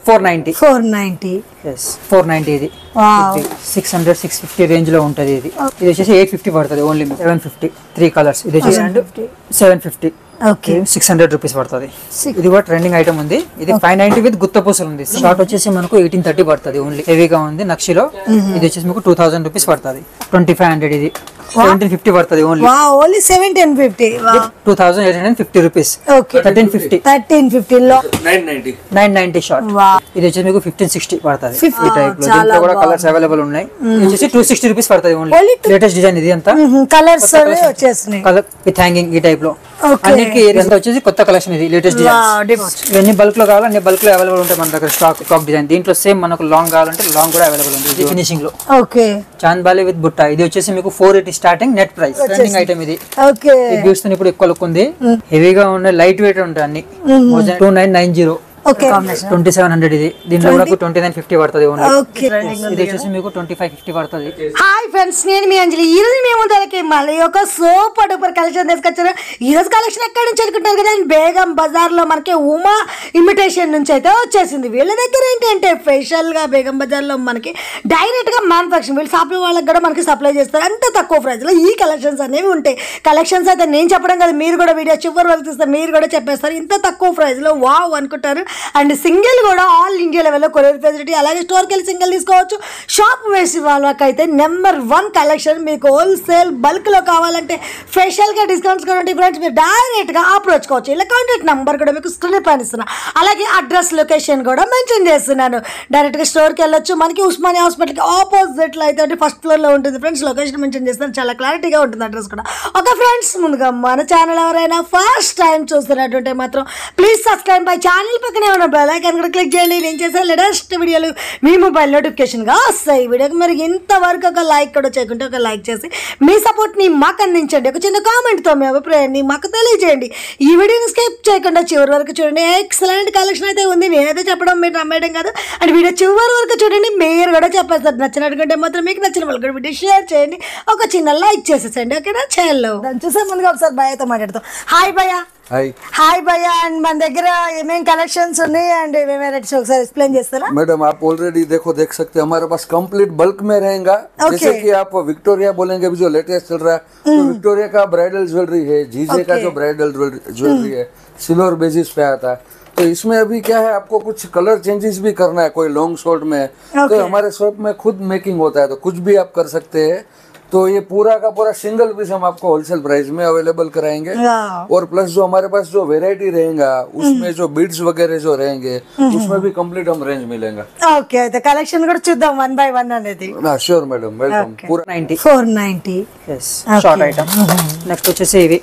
Four ninety four ninety yes four ninety ఇది wow six hundred six fifty range లో ఉంటుంది ఇది ఇది వచ్చేసి ఎయిట్ ఫిఫ్టీ పడుతుంది only seven fifty three colours ఇది వచ్చేసి seven fifty okay six hundred rupees పడుతుంది Six. ఇది కూడా ట్రెండింగ్ ఐటమ్ ఉంది ఇది ఫైవ్ నైన్టీ విత్ గుత్త పూసలు ఉంది షార్ట్ వచ్చేసి మనకు ఎయిటీన్ థర్టీ పడుతుంది ఓన్లీ హెవీగా ఉంది నక్షిలో ఇది వచ్చేసి మీకు టూ థౌసండ్ రూపీస్ పడుతుంది ట్వంటీ ఫైవ్ హండ్రెడ్ ఇది సెవెంటీన్ ఫిఫ్టీ పడుతుంది ఓన్లీ వా only seventeen fifty two thousand eight hundred fifty rupees okay thirteen fifty thirteen fifty లో nine ninety nine ninety short వా ఇది వచ్చేసి మీకు ఫిఫ్టీన్ సిక్స్టీ పడుతుంది 50. ఈ టైప్ లో చాలా దీంట్లో కూడా కలర్స్ అవైలబుల్ ఉన్నాయి ఇది వచ్చేసి టూ సిక్స్టీ రూపీస్ పడుతుంది only Only two- latest design ఇది అంతా కలర్స్ వచ్చేసినాయి కలర్ విత్ హ్యాంగింగ్ ఈ టైప్ లో Okay. అన్నిటికీ ఇదంతా వచ్చేసి కొత్త కలెక్షన్ ఇది లేటెస్ట్ డిజైన్ ఇవన్నీ బల్క్ లో కావాలి అన్ని బల్క్ లో అవైలబుల్ ఉంటాయి మన దగ్గర స్టాక్ స్టాక్ డిజైన్ దీంట్లో సేమ్ మనకు లాంగ్ కావాలంటే లాంగ్ కూడా అవైలబుల్ ఉంది ఇది ఫినిషింగ్ లో ఓకే చాంద్బాలి విత్ బుట్ట ఇది వచ్చేసి మీకు four eighty starting net price trending item ఇది ఓకే ఈ బీడ్స్ ఇప్పుడు ఎక్కువ లుక్ ఉంది హెవీగా ఉన్నాయి లైట్ వెయిట్ ఉంటాయి అన్ని two nine nine zero okay twenty seven hundred ఇది దీంట్లో కూడా ట్వంటీ నైన్ ఫిఫ్టీ పడుతుంది ఓన్లీ ఓకే ఇది వచ్చేసి మీకు ట్వంటీ ఫైవ్ ఫిఫ్టీ పడుతుంది హాయ్ ఫ్రెండ్స్ నేను మీ అంజలి ఈ రోజు మేము ముందరకి మళ్ళీ ఒక సూపర్ డూపర్ కలెక్షన్ తీసుకొచ్చాను ఈ రోజు కలెక్షన్ ఎక్కడి నుంచి అనుకుంటారు కదా బేగం బజార్ లో మనకి ఉమా ఇమిటేషన్ నుంచి అయితే వచ్చేసింది వీళ్ళ దగ్గర ఏంటంటే ఫేషియల్ గా బేగం బజార్ లో మనకి డైరెక్ట్ గా మ్యానుఫాక్చరింగ్ వీళ్ళు షాప్ వాళ్ళకి కూడా మనకి సప్లై చేస్తారు అంత తక్కువ ప్రైస్ లో ఈ కలెక్షన్స్ అనేవి ఉంటాయి కలెక్షన్స్ అయితే నేను చెప్పడం కదా మీరు కూడా వీడియో చివరి వరకు చూస్తే మీరు కూడా చెప్పేస్తారు ఇంత తక్కువ ప్రైస్ లో వావ్ అనుకుంటారు అండ్ సింగిల్ కూడా ఆల్ ఇండియా లెవెల్లో కొరియర్ ఫెసిలిటీ అలాగే స్టోర్కి వెళ్ళి సింగిల్ తీసుకోవచ్చు షాప్ వేసి వాళ్ళకైతే నెంబర్ వన్ కలెక్షన్ మీకు హోల్సేల్ బల్క్లో కావాలంటే ఫెషియల్గా డిస్కౌంట్స్ కూడా ఉంటాయి ఫ్రెండ్స్ మీరు డైరెక్ట్గా అప్రోచ్ కావచ్చు ఇలా కాంటాక్ట్ నెంబర్ కూడా మీకు స్క్రీన్ పైన ఇస్తున్నా అలాగే అడ్రస్ లొకేషన్ కూడా మెన్షన్ చేస్తున్నాను డైరెక్ట్గా స్టోర్కి వెళ్ళొచ్చు మనకి ఉస్మానియా హాస్పిటల్కి ఆపోజిట్లో అయితే అంటే ఫస్ట్ ఫ్లోర్లో ఉంటుంది ఫ్రెండ్స్ లొకేషన్ మెన్షన్ చేస్తాను చాలా క్లారిటీగా ఉంటుంది అడ్రస్ కూడా ఓకే ఫ్రెండ్స్ ముందుగా మన ఛానల్ ఎవరైనా ఫస్ట్ టైం చూస్తున్నట్టుంటే మాత్రం ప్లీజ్ సబ్స్క్రైబ్ మై ఛానల్ పక్కనే ఉన్న బెల్ ఐకాన్ కూడా క్లిక్ చేయండి నేను చేసే లేటెస్ట్ వీడియోలు మీ మొబైల్ నోటిఫికేషన్గా వస్తాయి ఈ వీడియోకి మీరు ఇంతవరకు ఒక లైక్ కూడా చేయకుంటే ఒక లైక్ చేసి మీ సపోర్ట్ని మాకు అందించండి ఒక చిన్న కామెంట్తో మీ అభిప్రాయాన్ని మాకు తెలియజేయండి ఈ వీడియోని స్కిప్ చేయకుండా చివరి వరకు చూడండి ఎక్సలెంట్ కలెక్షన్ అయితే ఉంది నేనైతే చెప్పడం మీరు నమ్మేయడం కాదు అండ్ వీడియో చివరి వరకు చూడండి మీరు కూడా చెప్పేస్తారు నచ్చినట్టుకుంటే మాత్రం మీకు నచ్చిన వాళ్ళు కూడా వీడియో షేర్ చేయండి ఒక చిన్న లైక్ చేసేసండి ఓకేనా చేయాలి దాన్ని చూసే ముందుగా ఒకసారి భయతో మాట్లాడతాం హాయ్ భయ్య हाय హాయ్ భయ్య అండ్ మన దగ్గర ఏమేం కలెక్షన్స్ ఉన్నాయి అండ్ ఏమేమి వెరైటీస్ ఒకసారి ఎక్స్ప్లెయిన్ చేస్తారా मैडम आप ऑलरेडी देखो देख सकते हैं हमारे पास कंप्लीट बल्क में रहेगा जैसे कि आप विक्टोरिया बोलेंगे अभी जो लेटेस्ट चल रहा है तो विक्टोरिया का ब्राइडल ज्वेलरी है जीजे का जो ब्राइडल ज्वेलरी है सिल्वर बेसिस पे आता है तो इसमें अभी क्या है आपको कुछ कलर चेंजेस भी करना है कोई लॉन्ग शॉर्ट में है तो हमारे शॉप में खुद मेकिंग होता है तो कुछ भी आप कर सकते हैं तो ये पूरा का पूरा सिंगल पीस हम आपको होलसेल प्राइस में अवेलेबल कराएंगे और प्लस जो हमारे पास जो वेराइटी रहेगा उसमें जो बीड्स वगैरह जो रहेंगे उसमें भी कंप्लीट हम रेंज मिलेगा ఓకే అయితే కలెక్షన్ కూడా చూద్దాం వన్ బై వన్ అనేది हाँ श्योर मैडम वेलकम पूरा ninety four ninety yes short item next వచ్చేసి ఇవి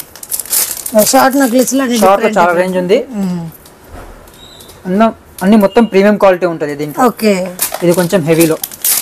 షార్ట్ నెక్లెస్ లో షార్ట్ లో చాలా రేంజ్ ఉంది అన్న అన్ని మొత్తం ప్రీమియం క్వాలిటీ ఉంటుంది దీంట్లో ఓకే ఇది కొంచెం హెవీలో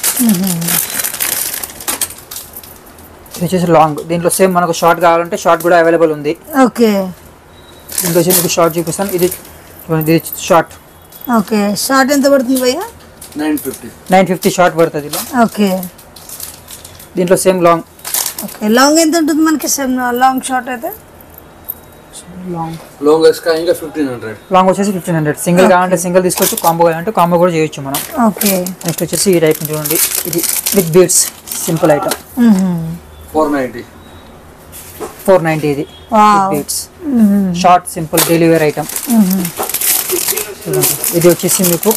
ఇది వచ్చేసి లాంగ్ దీంట్లో సేమ్ మనకు షార్ట్ కావాలంటే షార్ట్ కూడా అవైలబుల్ ఉంది ఓకే దీంట్లో వచ్చి మీకు షార్ట్ చూపిస్తాను ఇది చూడండి, ఇది షార్ట్ ఓకే షార్ట్ ఎంత పడుతుంది భయ్య nine fifty nine fifty short పడుతుంది ఇలా ఓకే దీంట్లో సేమ్ లాంగ్ ఓకే లాంగ్ ఎంత ఉంటుంది మనకి లాంగ్ షార్ట్ అయితే లాంగ్ लॉन्ग इसका आएंगे फिफ्टीन हंड्रेड లాంగ్ వచ్చేసి ఫిఫ్టీన్ హండ్రెడ్ సింగిల్ కావాలంటే సింగిల్ తీసుకోవచ్చు కాంబో కావాలంటే కాంబో కూడా చేయొచ్చు మనం ఓకే నెక్స్ట్ వచ్చేసి ఈ టైప్ చూడండి ఇది with beads simple item four ninety four ninety ఇది wow beads short simple daily wear item చూడండి ఇది వచ్చేసి మీకు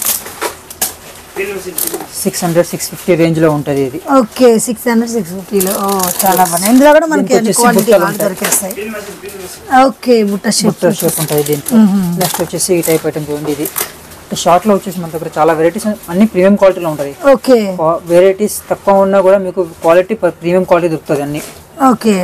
సిక్స్ హండ్రెడ్ సిక్స్ ఫిఫ్టీ రేంజ్లో ఉంటుంది ఇది ఓకే సిక్స్ హండ్రెడ్ సిక్స్ ఫిఫ్టీలో ఓ చాలా బాగుంది ఇందులో కూడా మనకి దీంట్లో వచ్చేసి క్వాలిటీ బుట్టలు బాగా ఉంటాయి. దొరికేస్తాయి ఓకే బుట్ట షేప్ బుట్టర్ షేప్ ఉంటుంది దీంట్లో నెక్స్ట్ వచ్చేసి ఈ టైప్ ఐటమ్ చూడండి ఇది షార్ట్ లో వచ్చేసి మన దగ్గర చాలా వెరైటీస్ అన్ని ప్రీమియం క్వాలిటీలో ఉంటుంది ఓకే వెరైటీస్ తక్కువ ఉన్నా కూడా మీకు క్వాలిటీ ప్రీమియం క్వాలిటీ దొరుకుతుంది అన్ని ఓకే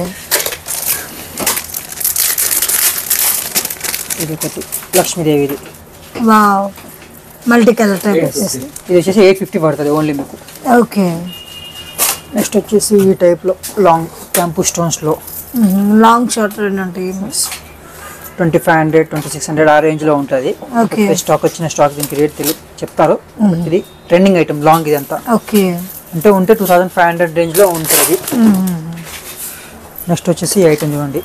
ఇది ఒకటి లక్ష్మీదేవి ఇది వావ్ మల్టీ కలర్ టైప్ వచ్చేసి ఇది వచ్చేసి ఎయిట్ ఫిఫ్టీ పడుతుంది ఓన్లీ మీకు ఓకే నెక్స్ట్ వచ్చేసి ఈ టైప్లో లాంగ్ క్యాంపు స్టోన్స్లో లాంగ్ షార్ట్ రెండు ఉంటాయి twenty five hundred twenty six hundred ఆ రేంజ్లో ఉంటుంది ఓకే స్టాక్ వచ్చిన స్టాక్ దీనికి రేట్ తెలి చెప్తారు ఇది ట్రెండింగ్ ఐటమ్ లాంగ్ ఇదంతా ఓకే అంటే ఉంటే టూ థౌసండ్ ఫైవ్ హండ్రెడ్ రేంజ్లో ఉంటుంది నెక్స్ట్ వచ్చేసి ఈ ఐటమ్ చూడండి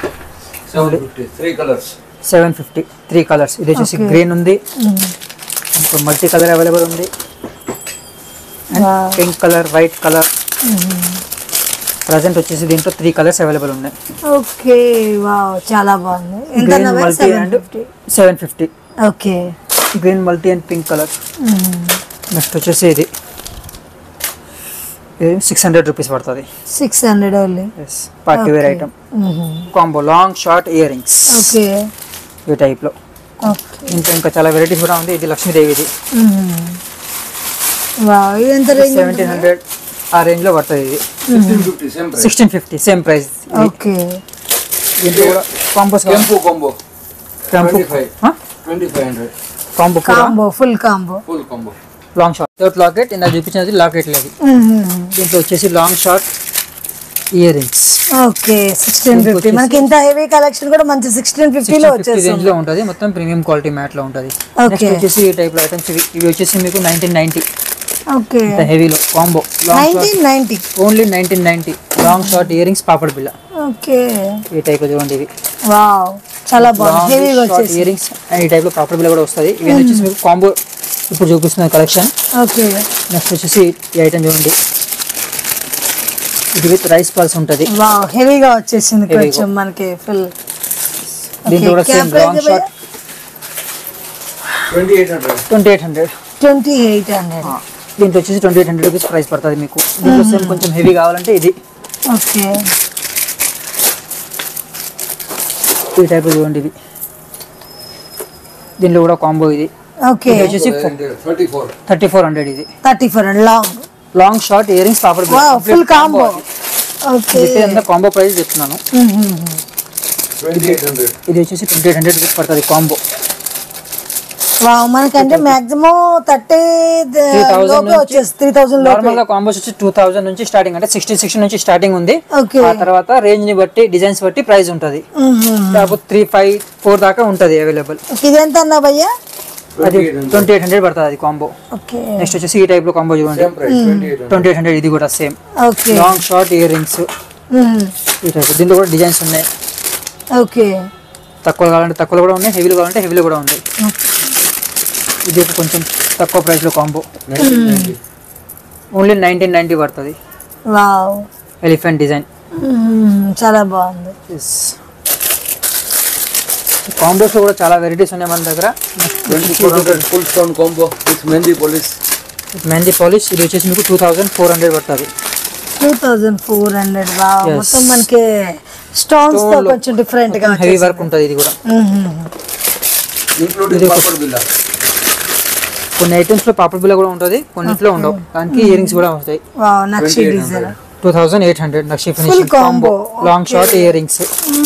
seven fifty three colours seven fifty three colours ఇది వచ్చేసి గ్రీన్ ఉంది ఇంకో మల్టీ కలర్ అవైలబుల్ ఉంది Wow. Pink colour white colour present వచ్చేసి దీంట్లో త్రీ కలర్స్ అవైలబుల్ ఉన్నాయి ఓకే వావ్ చాలా బాగుంది ఎంత green multi and seven fifty okay green multi and pink colour next వచ్చేసి ఇది ఇది సిక్స్ హండ్రెడ్ రూపీస్ పడుతుంది six hundred only yes party wear item combo long short earrings okay ఈ టైప్లో ఓకే ఇంకా ఇంకా చాలా వెరైటీస్ కూడా ఉంది ఇది లక్ష్మీదేవిది వావ్ ఇది ఎంత రేంజ్ సెవెంటీన్ హండ్రెడ్ ఆ రేంజ్లో పడుతుంది ఇది fifteen fifty same price sixteen fifty same price okay దీంట్లో కూడా కాంబోస్ కెంపు combo twenty five twenty five hundred combo కూడా combo full combo full combo long short without locket ఇందా చూపించినది లాకెట్ లేదు దీంట్లో వచ్చేసి long short earrings okay sixteen fifty మనకి ఇంత హెవీ కలెక్షన్ కూడా మంచి సిక్స్టీన్ ఫిఫ్టీలో ఫిఫ్టీ రేంజ్ వచ్చేస్తుంది లో ఉంటుంది మొత్తం ప్రీమియం క్వాలిటీ మ్యాట్ లో ఉంటుంది Okay. నెక్స్ట్ వచ్చేసి ఈ టైప్ లో ఐటమ్స్ ఇవి ఇవి వచ్చేసి మీకు నైన్టీన్ నైన్టీ ఓకే హెవీలో combo long short nineteen ninety only nineteen ninety long short earrings పాపడ్ బిల్ల ఓకే ఈ టైప్ లో చూడండి ఇవి వావ్ చాలా బాగుంది హెవీగా లాంగ్ షార్ట్ వచ్చేసి ఇయర్ రింగ్స్ అండ్ ఈ టైప్ లో పాపడ్ బిల్ల కూడా వస్తుంది ఇవి వచ్చేసి మీకు కాంబో ఇప్పుడు చూపిస్తున్న కలెక్షన్ ఓకే నెక్స్ట్ వచ్చేసి ఈ ఐటమ్ చూడండి ఇది విత్ రైస్ పల్స్ ఉంటుంది వావ్ హెవీగా వచ్చేసింది Heavy గా. కొంచెం మనకి ఫుల్ దీంట్లో కూడా same long short twenty eight hundred twenty eight hundred twenty eight hundred దీంట్లో వచ్చేసి twenty eight hundred rupees price పడుతుంది మీకు దీంట్లో సేమ్ కొంచెం హెవీ కావాలంటే ఇది ఓకే ఈ టైప్ చూడండి ఇది దీంట్లో కూడా కాంబో ఇది ఓకే ఇది వచ్చేసి thirty four thirty four hundred ఇది thirty four and long long short earrings పాపడ్ వావ్ ఫుల్ కాంబో ఓకే అంతా కాంబో ప్రైస్ చెప్తున్నాను ట్వంటీ ఎయిట్ హండ్రెడ్ ఇది వచ్చేసి ట్వంటీ ఎయిట్ హండ్రెడ్ రూపీస్ పడుతుంది కాంబో వావ్ మనకంటే మాక్సిమం థర్టీ 3000 లోపే నుంచి వచ్చేసి త్రీ థౌసండ్ లోపే నార్మల్ గా కాంబోస్ వచ్చి టూ థౌసండ్ నుంచి స్టార్టింగ్ అంటే సిక్స్టీ సిక్స్టీ నుంచి స్టార్టింగ్ ఉంది ఓకే ఆ తర్వాత రేంజ్ ని బట్టి డిజైన్స్ బట్టి ప్రైస్ ఉంటుంది కాకపోతే త్రీ ఫైవ్ ఫోర్ దాకా ఉంటుంది అవైలబుల్ ఇది ఎంత అన్నా భయ్యా అది ట్వంటీ ఎయిట్ హండ్రెడ్ పడుతుంది అది కాంబో ఓకే నెక్స్ట్ వచ్చేసి ఈ టైప్ లో కాంబో చూడండి same price twenty eight twenty eight hundred ఇది కూడా same okay long short earrings ఈ టైప్ దీంట్లో కూడా డిజైన్స్ ఉన్నాయి ఓకే తక్కువ కావాలంటే తక్కువలో కూడా ఉన్నాయి హెవీలో కావాలంటే హెవీలో కూడా ఉన్నాయి ఇది ఒక కొంచెం తక్కువ ప్రైస్ లో కాంబో ఓన్లీ నైన్టీన్ నైన్టీ పడుతుంది వావ్ ఎలిఫెంట్ డిజైన్ చాలా బాగుంది కాంబోస్ లో కూడా చాలా వెరైటీస్ ఉన్నాయి మన దగ్గర twenty four hundred full stone combo with mehndi polish mehndi polish ఇది వచ్చేసి మీకు టూ థౌసండ్ ఫోర్ హండ్రెడ్ పడుతుంది two thousand four hundred wow Yes. మొత్తం మనకి స్టోన్స్ తో Stone లో కొంచెం డిఫరెంట్ గా హెవీ వర్క్ ఉంటుంది ఇది కూడా ఇంక్లూడింగ్ పాపడ్ బిల్లా కొన్ని ఐటమ్స్ లో పాపడ్ బిల్ల కూడా ఉంటుంది కొన్నిట్లో ఉండవు దానికి ఇయర్ రింగ్స్ కూడా వస్తాయి వావ్ నక్షి design two thousand eight hundred నక్షి Full finishing combo. Combo long short earrings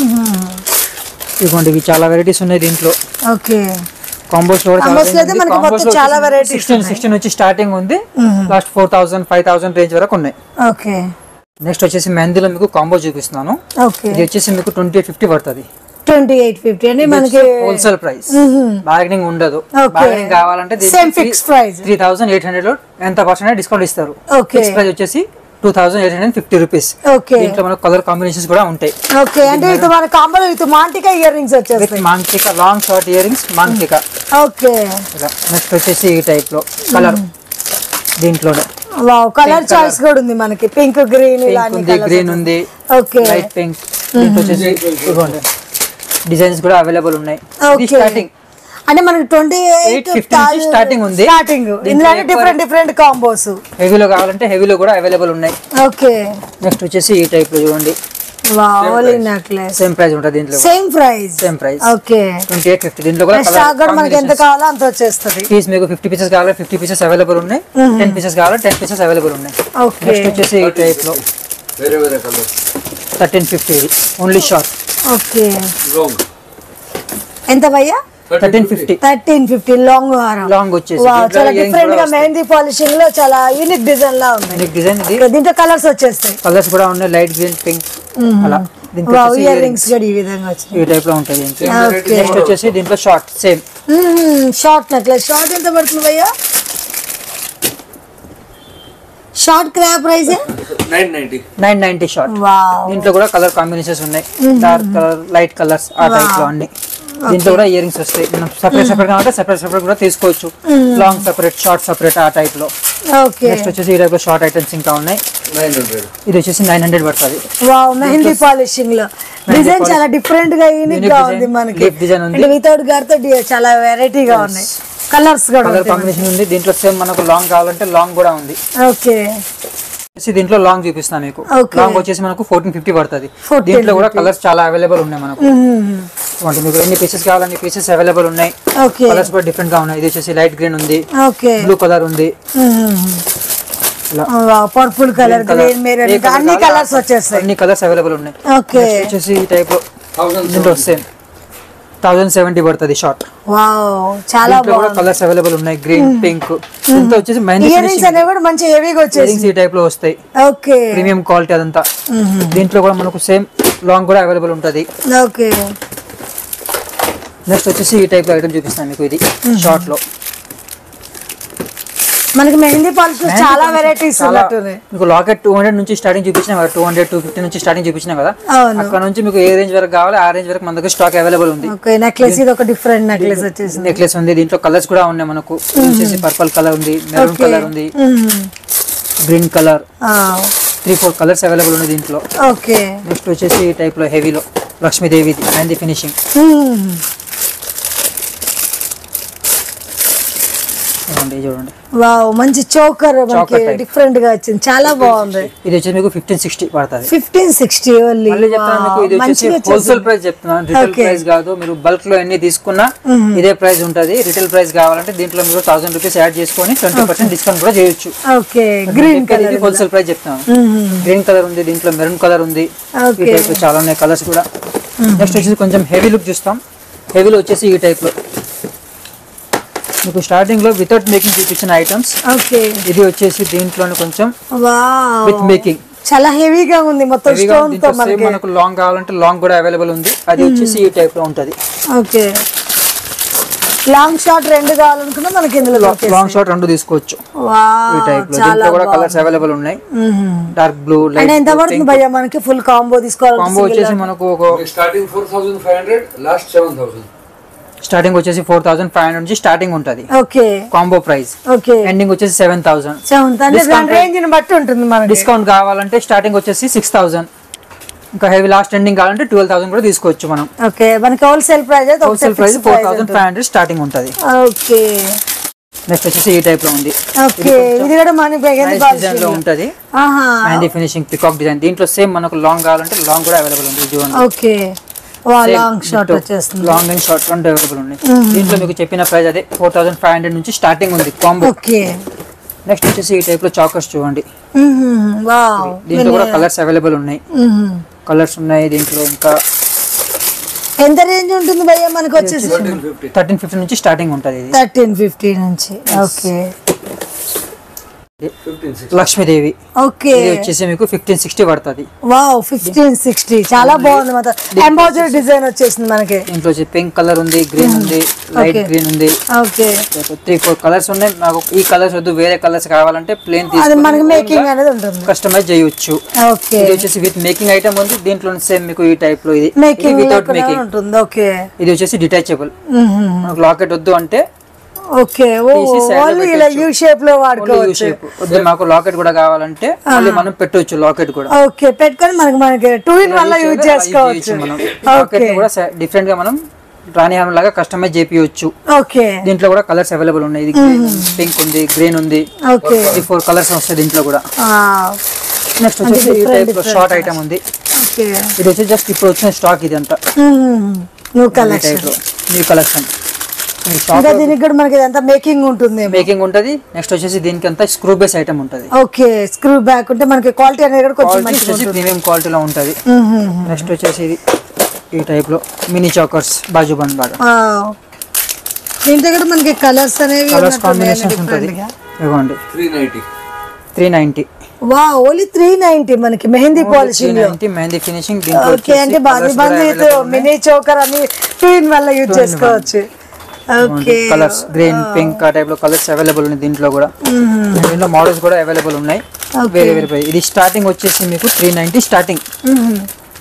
ఇదిగోండి ఇవి చాలా వెరైటీస్ ఉన్నాయి దీంట్లో ఓకే కాంబోస్ లో కూడా Combos లో అయితే మనకి మొత్తం చాలా varieties సిక్స్టీన్ సిక్స్టీన్ నుంచి స్టార్టింగ్ ఉంది last four thousand five thousand range వరకు ఉన్నాయి ఓకే నెక్స్ట్ వచ్చేసి మెహందీలో మీకు కాంబో చూపిస్తున్నాను ఓకే ఇది వచ్చేసి మీకు ట్వంటీ ఫిఫ్టీ పడుతుంది ట్వంటీ ఎయిట్ ఫిఫ్టీ అండి మనకి హోల్సేల్ ప్రైస్ బార్గెనింగ్ ఉండదు Okay. బార్గెనింగ్ కావాలంటే same fix price three thousand eight hundred లో ఎంత పర్సెంట్ డిస్కౌంట్ ఇస్తారు Okay. ఫిక్స్ ప్రైస్ వచ్చేసి two thousand eight hundred fifty rupees okay దీంట్లో మనకు కలర్ కాంబినేషన్స్ కూడా ఉంటాయి ఓకే అంటే ఇది మన కాంబోలో ఇది మాంటికా ఇయర్ రింగ్స్ విత్ వచ్చేస్తాయి మాంకిక లాంగ్ షార్ట్ ఇయర్ రింగ్స్ మాంకిక ఓకే ఇలా నెక్స్ట్ వచ్చేసి ఈ టైప్ లో కలర్ దీంట్లోనే వావ్ కలర్ చాయిస్ కూడా ఉంది మనకి పింక్ గ్రీన్ ఇలా పింక్ అన్ని ఉంది గ్రీన్ ఉంది ఓకే లైట్ పింక్ దీంట్లో వచ్చేసి ఇదిగోండి డిజైన్స్ కూడా అవైలబుల్ ఉన్నాయి ఇది Okay. స్టార్టింగ్ అంటే మనకి ట్వంటీ ఎయిట్ 850 నుంచి starting ఉంది. స్టార్టింగ్ ఇందులో డిఫరెంట్ డిఫరెంట్ కాంబోస్ హెవీలో కావాలంటే హెవీలో కూడా అవైలబుల్ ఉన్నాయి ఓకే నెక్స్ట్ వచ్చేసి ఈ టైప్ లో చూడండి వావ్ నెక్లెస్ సేమ్ ప్రైస్ ఉంటుంది దీంట్లో same price same price okay twenty eight fifty దీంట్లో కూడా స్టాక్ కూడా మనకి ఎంత కావాలో అంత వచ్చేస్తుంది పీస్ మీకు ఫిఫ్టీ పీసెస్ కావాలి ఫిఫ్టీ పీసెస్ అవైలబుల్ ఉన్నాయి టెన్ పీసెస్ కావాలి టెన్ పీసెస్ అవైలబుల్ ఉన్నాయి ఓకే నెక్స్ట్ వచ్చేసి ఈ టైప్ లో వేరే వేరే కలర్ థర్టీన్ ఫిఫ్టీ ఇది ఓన్లీ షార్ట్ ఓకే లాంగ్ ఎంత భయ్యా thirteen fifty thirteen fifty long హారం లాంగ్ వచ్చేసి వావ్ దీంట్లో చాలా earrings డిఫరెంట్ కూడా గా వస్తాయి. మెహందీ పాలిషింగ్ లో చాలా యూనిక్ డిజైన్ లా ఉంది దీనికి డిజైన్ ఇది ఇక దీంట్లో కలర్స్ వచ్చేస్తాయి కలర్స్ కూడా ఉన్నాయి లైట్ గ్రీన్ పింక్ అలా దీనికి వావ్ వచ్చేసి ఇయర్ earrings. రింగ్స్ కూడా ఈ విధంగా వచ్చినాయి ఈ టైప్ లో ఉంటుంది దీనికి ఓకే నెక్స్ట్ వచ్చేసి దీంట్లో short same short necklace short ఎంత పడుతుంది భయ్యా short crop price nine ninety nine ninety short wow దీంట్లో కూడా కలర్ కాంబినేషన్స్ ఉన్నాయి డార్క్ కలర్ లైట్ కలర్స్ ఆ టైప్ లో అన్ని దీంట్లో కూడా ఇయర్ రింగ్స్ వస్తాయి మనం సపరేట్ సపరేట్ కావాలంటే సపరేట్ సపరేట్ కూడా తీసుకోవచ్చు లాంగ్ సపరేట్ షార్ట్ సపరేట్ ఆ టైప్ లో ఓకే నెక్స్ట్ వచ్చేసి ఈ టైప్ లో షార్ట్ ఐటమ్స్ ఇంకా ఉన్నాయి నైన్ హండ్రెడ్ ఇది వచ్చేసి నైన్ హండ్రెడ్ పడుతుంది వావ్ మెహందీ పాలిషింగ్ లో డిజైన్ చాలా డిఫరెంట్ గా యూనిక్ Unique గా design, ఉంది మనకి leaf design ఉంది. అంటే వితౌట్ గారితో చాలా వెరైటీగా ఉన్నాయి కలర్స్ కూడా కలర్ కాంబినేషన్ ఉంది దీంట్లో సేమ్ మనకు లాంగ్ కావాలంటే లాంగ్ కూడా ఉంది ఓకే వచ్చేసి దీంట్లో లాంగ్ చూపిస్తాను మీకు Okay. లాంగ్ వచ్చేసి మనకు ఫోర్టీన్ ఫిఫ్టీ పడుతుంది 1450. దీంట్లో కూడా కలర్స్ చాలా అవైలబుల్ ఉన్నాయి మనకు అంటే మీకు ఎన్ని పీసెస్ కావాలన్ని పీసెస్ అవైలబుల్ ఉన్నాయి ఓకే కలర్స్ కూడా డిఫరెంట్ గా ఉన్నాయి ఇది వచ్చేసి లైట్ గ్రీన్ ఉంది ఓకే బ్లూ కలర్ ఉంది ఇలా పర్పుల్ కలర్ colour. గ్రీన్ ఏ మెరూన్ colour అన్ని కావాలో కలర్స్ వచ్చేస్తాయి అన్ని కలర్స్ అవైలబుల్ ఉన్నాయి ఓకే Next వచ్చేసి ఈ టైప్ థౌసండ్ దీంట్లో సేమ్ థౌసండ్ సెవెంటీ పడుతుంది షార్ట్ వావ్ చాలా దీంట్లో కూడా బాగుంది కలర్స్ అవైలబుల్ ఉన్నాయి గ్రీన్ పింక్ దీంతో వచ్చేసి మెహందీ ఇయర్ రింగ్స్ అనేవి కూడా మంచి హెవీగా వచ్చేసి ఫినిషింగ్ ఈ టైప్ లో వస్తాయి ఓకే ప్రీమియం క్వాలిటీ అదంతా దీంట్లో కూడా మనకు సేమ్ లాంగ్ కూడా అవైలబుల్ ఉంటుంది ఓకే నెక్స్ట్ వచ్చేసి ఈ టైప్ ఐటమ్ చూపిస్తాను మీకు ఇది షార్ట్ లో మనకి మెహందీ పాలిష్ చాలా వెరైటీస్ చాలా ఉన్నట్టున్నాయి మీకు లాకెట్ టూ హండ్రెడ్ నుంచి స్టార్టింగ్ చూపించిన కదా టూ హండ్రెడ్ టూ ఫిఫ్టీ నుంచి స్టార్టింగ్ చూపించిన కదా అవును అక్కడ నుంచి మీకు ఏ రేంజ్ వరకు కావాలి ఆ రేంజ్ వరకు మన దగ్గర స్టాక్ అవైలబుల్ ఉంది ఓకే నెక్లెస్ ఇది ఒక డిఫరెంట్ నెక్లెస్ వచ్చేసి నెక్లెస్ ఉంది దీంట్లో కలర్స్ కూడా ఉన్నాయి మనకు ఇది వచ్చేసి పర్పల్ కలర్ ఉంది మెరూన్ కలర్ ఉంది green colour three four colours available ఉన్నాయి దీంట్లో ఓకే నెక్స్ట్ వచ్చేసి ఈ టైప్ లో హెవీలో లక్ష్మీదేవి అండ్ ఫినిషింగ్ చూడండి ఇది చూడండి వావ్ మంచి చోకర్ మనకి Choker type. డిఫరెంట్ గా వచ్చింది చాలా బాగుంది ఇది వచ్చేసి మీకు ఫిఫ్టీన్ సిక్స్టీ పడుతుంది ఫిఫ్టీన్ సిక్స్టీ ఓన్లీ మళ్ళీ చెప్తాను మీకు ఇది వచ్చేసి హోల్సేల్ ప్రైస్ చెప్తున్నాను రిటైల్ ప్రైస్ కాదు మీరు బల్క్ లో ఎన్ని తీసుకున్నా ఇదే ప్రైస్ ఉంటది రిటైల్ ప్రైస్ కావాలంటే దీంట్లో మీరు థౌసండ్ రూపీస్ యాడ్ చేసుకొని ట్వంటీ పర్సెంట్ డిస్కౌంట్ కూడా చేయొచ్చు okay green colour wholesale price చెప్తాను గ్రీన్ కలర్ ఉంది దీంట్లో మెరూన్ కలర్ ఉంది ఈ Okay. టైప్ లో చాలా ఉన్నాయి కలర్స్ కూడా నెక్స్ట్ వచ్చేసి కొంచెం హెవీ లుక్ చూస్తాం హెవీలో వచ్చేసి ఈ టైప్ లో మీకు స్టార్టింగ్ లో వితౌట్ మేకింగ్ చూపించిన ఐటమ్స్ ఓకే ఇది వచ్చేసి దీంట్లోనే కొంచెం వావ్ విత్ మేకింగ్ చాలా హెవీగా ఉంది మొత్తం హెవీగా స్టోన్ తో దీంట్లో సేమ్ మనకి మనకు లాంగ్ కావాలంటే లాంగ్ కూడా అవైలబుల్ ఉంది అది వచ్చేసి ఈ టైప్ లో ఉంటది ఓకే లాంగ్ షార్ట్ రెండు కావాలనుకున్నా మనకి ఇందులో దొరికేస్తాయి. లాంగ్ షార్ట్ రెండు తీసుకోవచ్చు ఈ వావ్ టైప్ లో చాలా దీంట్లో కూడా కలర్స్ అవైలబుల్ ఉన్నాయి డార్క్ బ్లూ అంటే లైట్ ఎంత పడుతుంది భయ్యా మనకి ఫుల్ కాంబో తీసుకోవాలి కాంబో వచ్చేసి మనకు ఒక starting four thousand five hundred last seven thousand starting వచ్చేసి ఫోర్ థౌసండ్ ఫైవ్ హండ్రెడ్ నుంచి స్టార్టింగ్ ఉంటది okay combo price okay ending వచ్చేసి సెవెన్ థౌసండ్ సెవెంత్ అంటే దాని రేంజ్ ని బట్టి ఉంటుంది మనకి డిస్కౌంట్ కావాలంటే స్టార్టింగ్ వచ్చేసి సిక్స్ థౌసండ్ ఇంకా హెవీ లాస్ట్ ఎండింగ్ కావాలంటే ట్వెల్వ్ థౌసండ్ కూడా తీసుకోవచ్చు మనం ఓకే మనకి హోల్సేల్ ప్రైస్ అయితే wholesale price four thousand five hundred starting ఉంటుంది ఓకే నెక్స్ట్ వచ్చేసి ఈ టైప్ లో ఉంది ఓకే ఇది కూడా మన బెగన్ డిజైన్ లో ఉంటది ఆహా మెహందీ ఫినిషింగ్ పికాక్ డిజైన్ దీంట్లో సేమ్ మనకు లాంగ్ కావాలంటే లాంగ్ కూడా అవైలబుల్ ఉంది ఇది చూడండి ఓకే వా లాంగ్ షార్ట్ వచ్చేస్తుంది లాంగ్ అండ్ షార్ట్ రెండు అవైలబుల్ ఉన్నాయి దీంట్లో మీకు చెప్పిన ప్రైస్ అదే ఫోర్ థౌసండ్ ఫైవ్ హండ్రెడ్ నుంచి స్టార్టింగ్ ఉంది కాంబో ఓకే నెక్స్ట్ వచ్చేసి ఈ టైప్ లో చాకర్స్ చూడండి వావ్ దీంట్లో కూడా కలర్స్ అవైలబుల్ ఉన్నాయి కలర్స్ ఉన్నాయి దీంట్లో ఇంకా ఎంత రేంజ్ ఉంటుంది భయ్యా మనకి వచ్చేసి ఫిఫ్టీ థర్టీన్ ఫిఫ్టీ నుంచి స్టార్టింగ్ ఉంటుంది ఇది థర్టీన్ ఫిఫ్టీ నుంచి okay fifteen six Lakshmidevi okay ఇది వచ్చేసి మీకు ఫిఫ్టీన్ సిక్స్టీ పడుతుంది వావ్ ఫిఫ్టీన్ సిక్స్టీ చాలా బాగుంది మొత్తం ఎంబాజర్ డిజైన్ వచ్చేసింది మనకి దీంట్లో వచ్చి పింక్ కలర్ ఉంది గ్రీన్ ఉంది లైట్ Okay. గ్రీన్ ఉంది ఓకే త్రీ ఫోర్ కలర్స్ ఉన్నాయి నాకు ఈ కలర్స్ వద్దు వేరే కలర్స్ కావాలంటే ప్లేన్ అది మనకి తీసుకొని మేకింగ్ అనేది ఉంటుంది కస్టమైజ్ చేయొచ్చు ఓకే ఇది వచ్చేసి విత్ మేకింగ్ ఐటమ్ ఉంది దీంట్లో సేమ్ మీకు ఈ టైప్ లో ఇది మేకింగ్ వితౌట్ మేకింగ్ ఉంటుంది ఓకే ఇది వచ్చేసి డిటాచబుల్ మనకు లాకెట్ వద్దు అంటే ఓకే ఓ తీసి side లో ఓన్లీ ఇలా యూ షేప్ లో ఓన్లీ యూ వాడుకోవచ్చు షేప్ వద్దు మాకు లాకెట్ కూడా కావాలంటే మళ్ళీ మనం పెట్టవచ్చు లాకెట్ కూడా ఓకే పెట్టుకొని మనకి మనకి టూ ఇన్ వల్ల యూజ్ అలా use చేసుకోవచ్చు చేయొచ్చు మనం లాకెట్ కూడా డిఫరెంట్ గా మనం రాణిహారం లాగా కస్టమైజ్ చేపియొచ్చు ఓకే దీంట్లో కూడా కలర్స్ అవైలబుల్ ఉన్నాయి ఇది పింక్ ఉంది గ్రీన్ ఉంది ఓకే ఈ ఫోర్ కలర్స్ వస్తాయి దీంట్లో కూడా నెక్స్ట్ వచ్చేసి ఈ different, టైప్ షార్ట్ ఐటమ్ ఉంది ఓకే ఇది వచ్చి జస్ట్ ఇప్పుడు వచ్చిన స్టాక్ ఇది అంతా న్యూ ఈ కలెక్షన్ టైప్ లో న్యూ కలెక్షన్ షాప్ ఇంకా దీనికి కూడా మనకి ఇదంతా మేకింగ్ ఉంటుంది మేకింగ్ ఉంటది నెక్స్ట్ వచ్చేసి దీనికి అంతా స్క్రూ బేస్ ఐటమ్ ఉంటది ఓకే స్క్రూ బ్యాక్ ఉంటే మనకి క్వాలిటీ అనేది కూడా కొంచెం క్వాలిటీ మంచిగా వచ్చేసి ప్రీమియం క్వాలిటీలో ఉంటది మ్మ్. నెక్స్ట్ వచ్చేసి ఇది ఈ టైప్ లో మినీ చాకర్స్ బాజు బంద్ బాగా వావ్. దీంట్లో కూడా మనకి కలర్స్ అనేవి కలర్స్ ఉన్నట్టు ఉన్నాయి కాంబినేషన్స్ ఉంటది different గా. ఇవ్వండి త్రీ నైన్టీ త్రీ నైన్టీ వా ఓన్లీ త్రీ నైన్టీ మనకి మెహందీ త్రీ పాలిషింగ్ లో నైన్టీ మెహందీ ఫినిషింగ్ ఓకే అంటే బాజీ బంద్ మినీ చోకర్ అని టూ ఇన్ వల్ల యూజ్ చేసుకోవచ్చు ఓకే కలర్స్ గ్రీన్ పింక్ ఆ టైప్ లో కలర్స్ అవైలబుల్ ఉన్నాయి దీంట్లో కూడా దీంట్లో మోడల్స్ కూడా అవైలబుల్ ఉన్నాయి Okay. వేరే వేరే price. ఇది స్టార్టింగ్ వచ్చేసి మీకు త్రీ నైన్టీ స్టార్టింగ్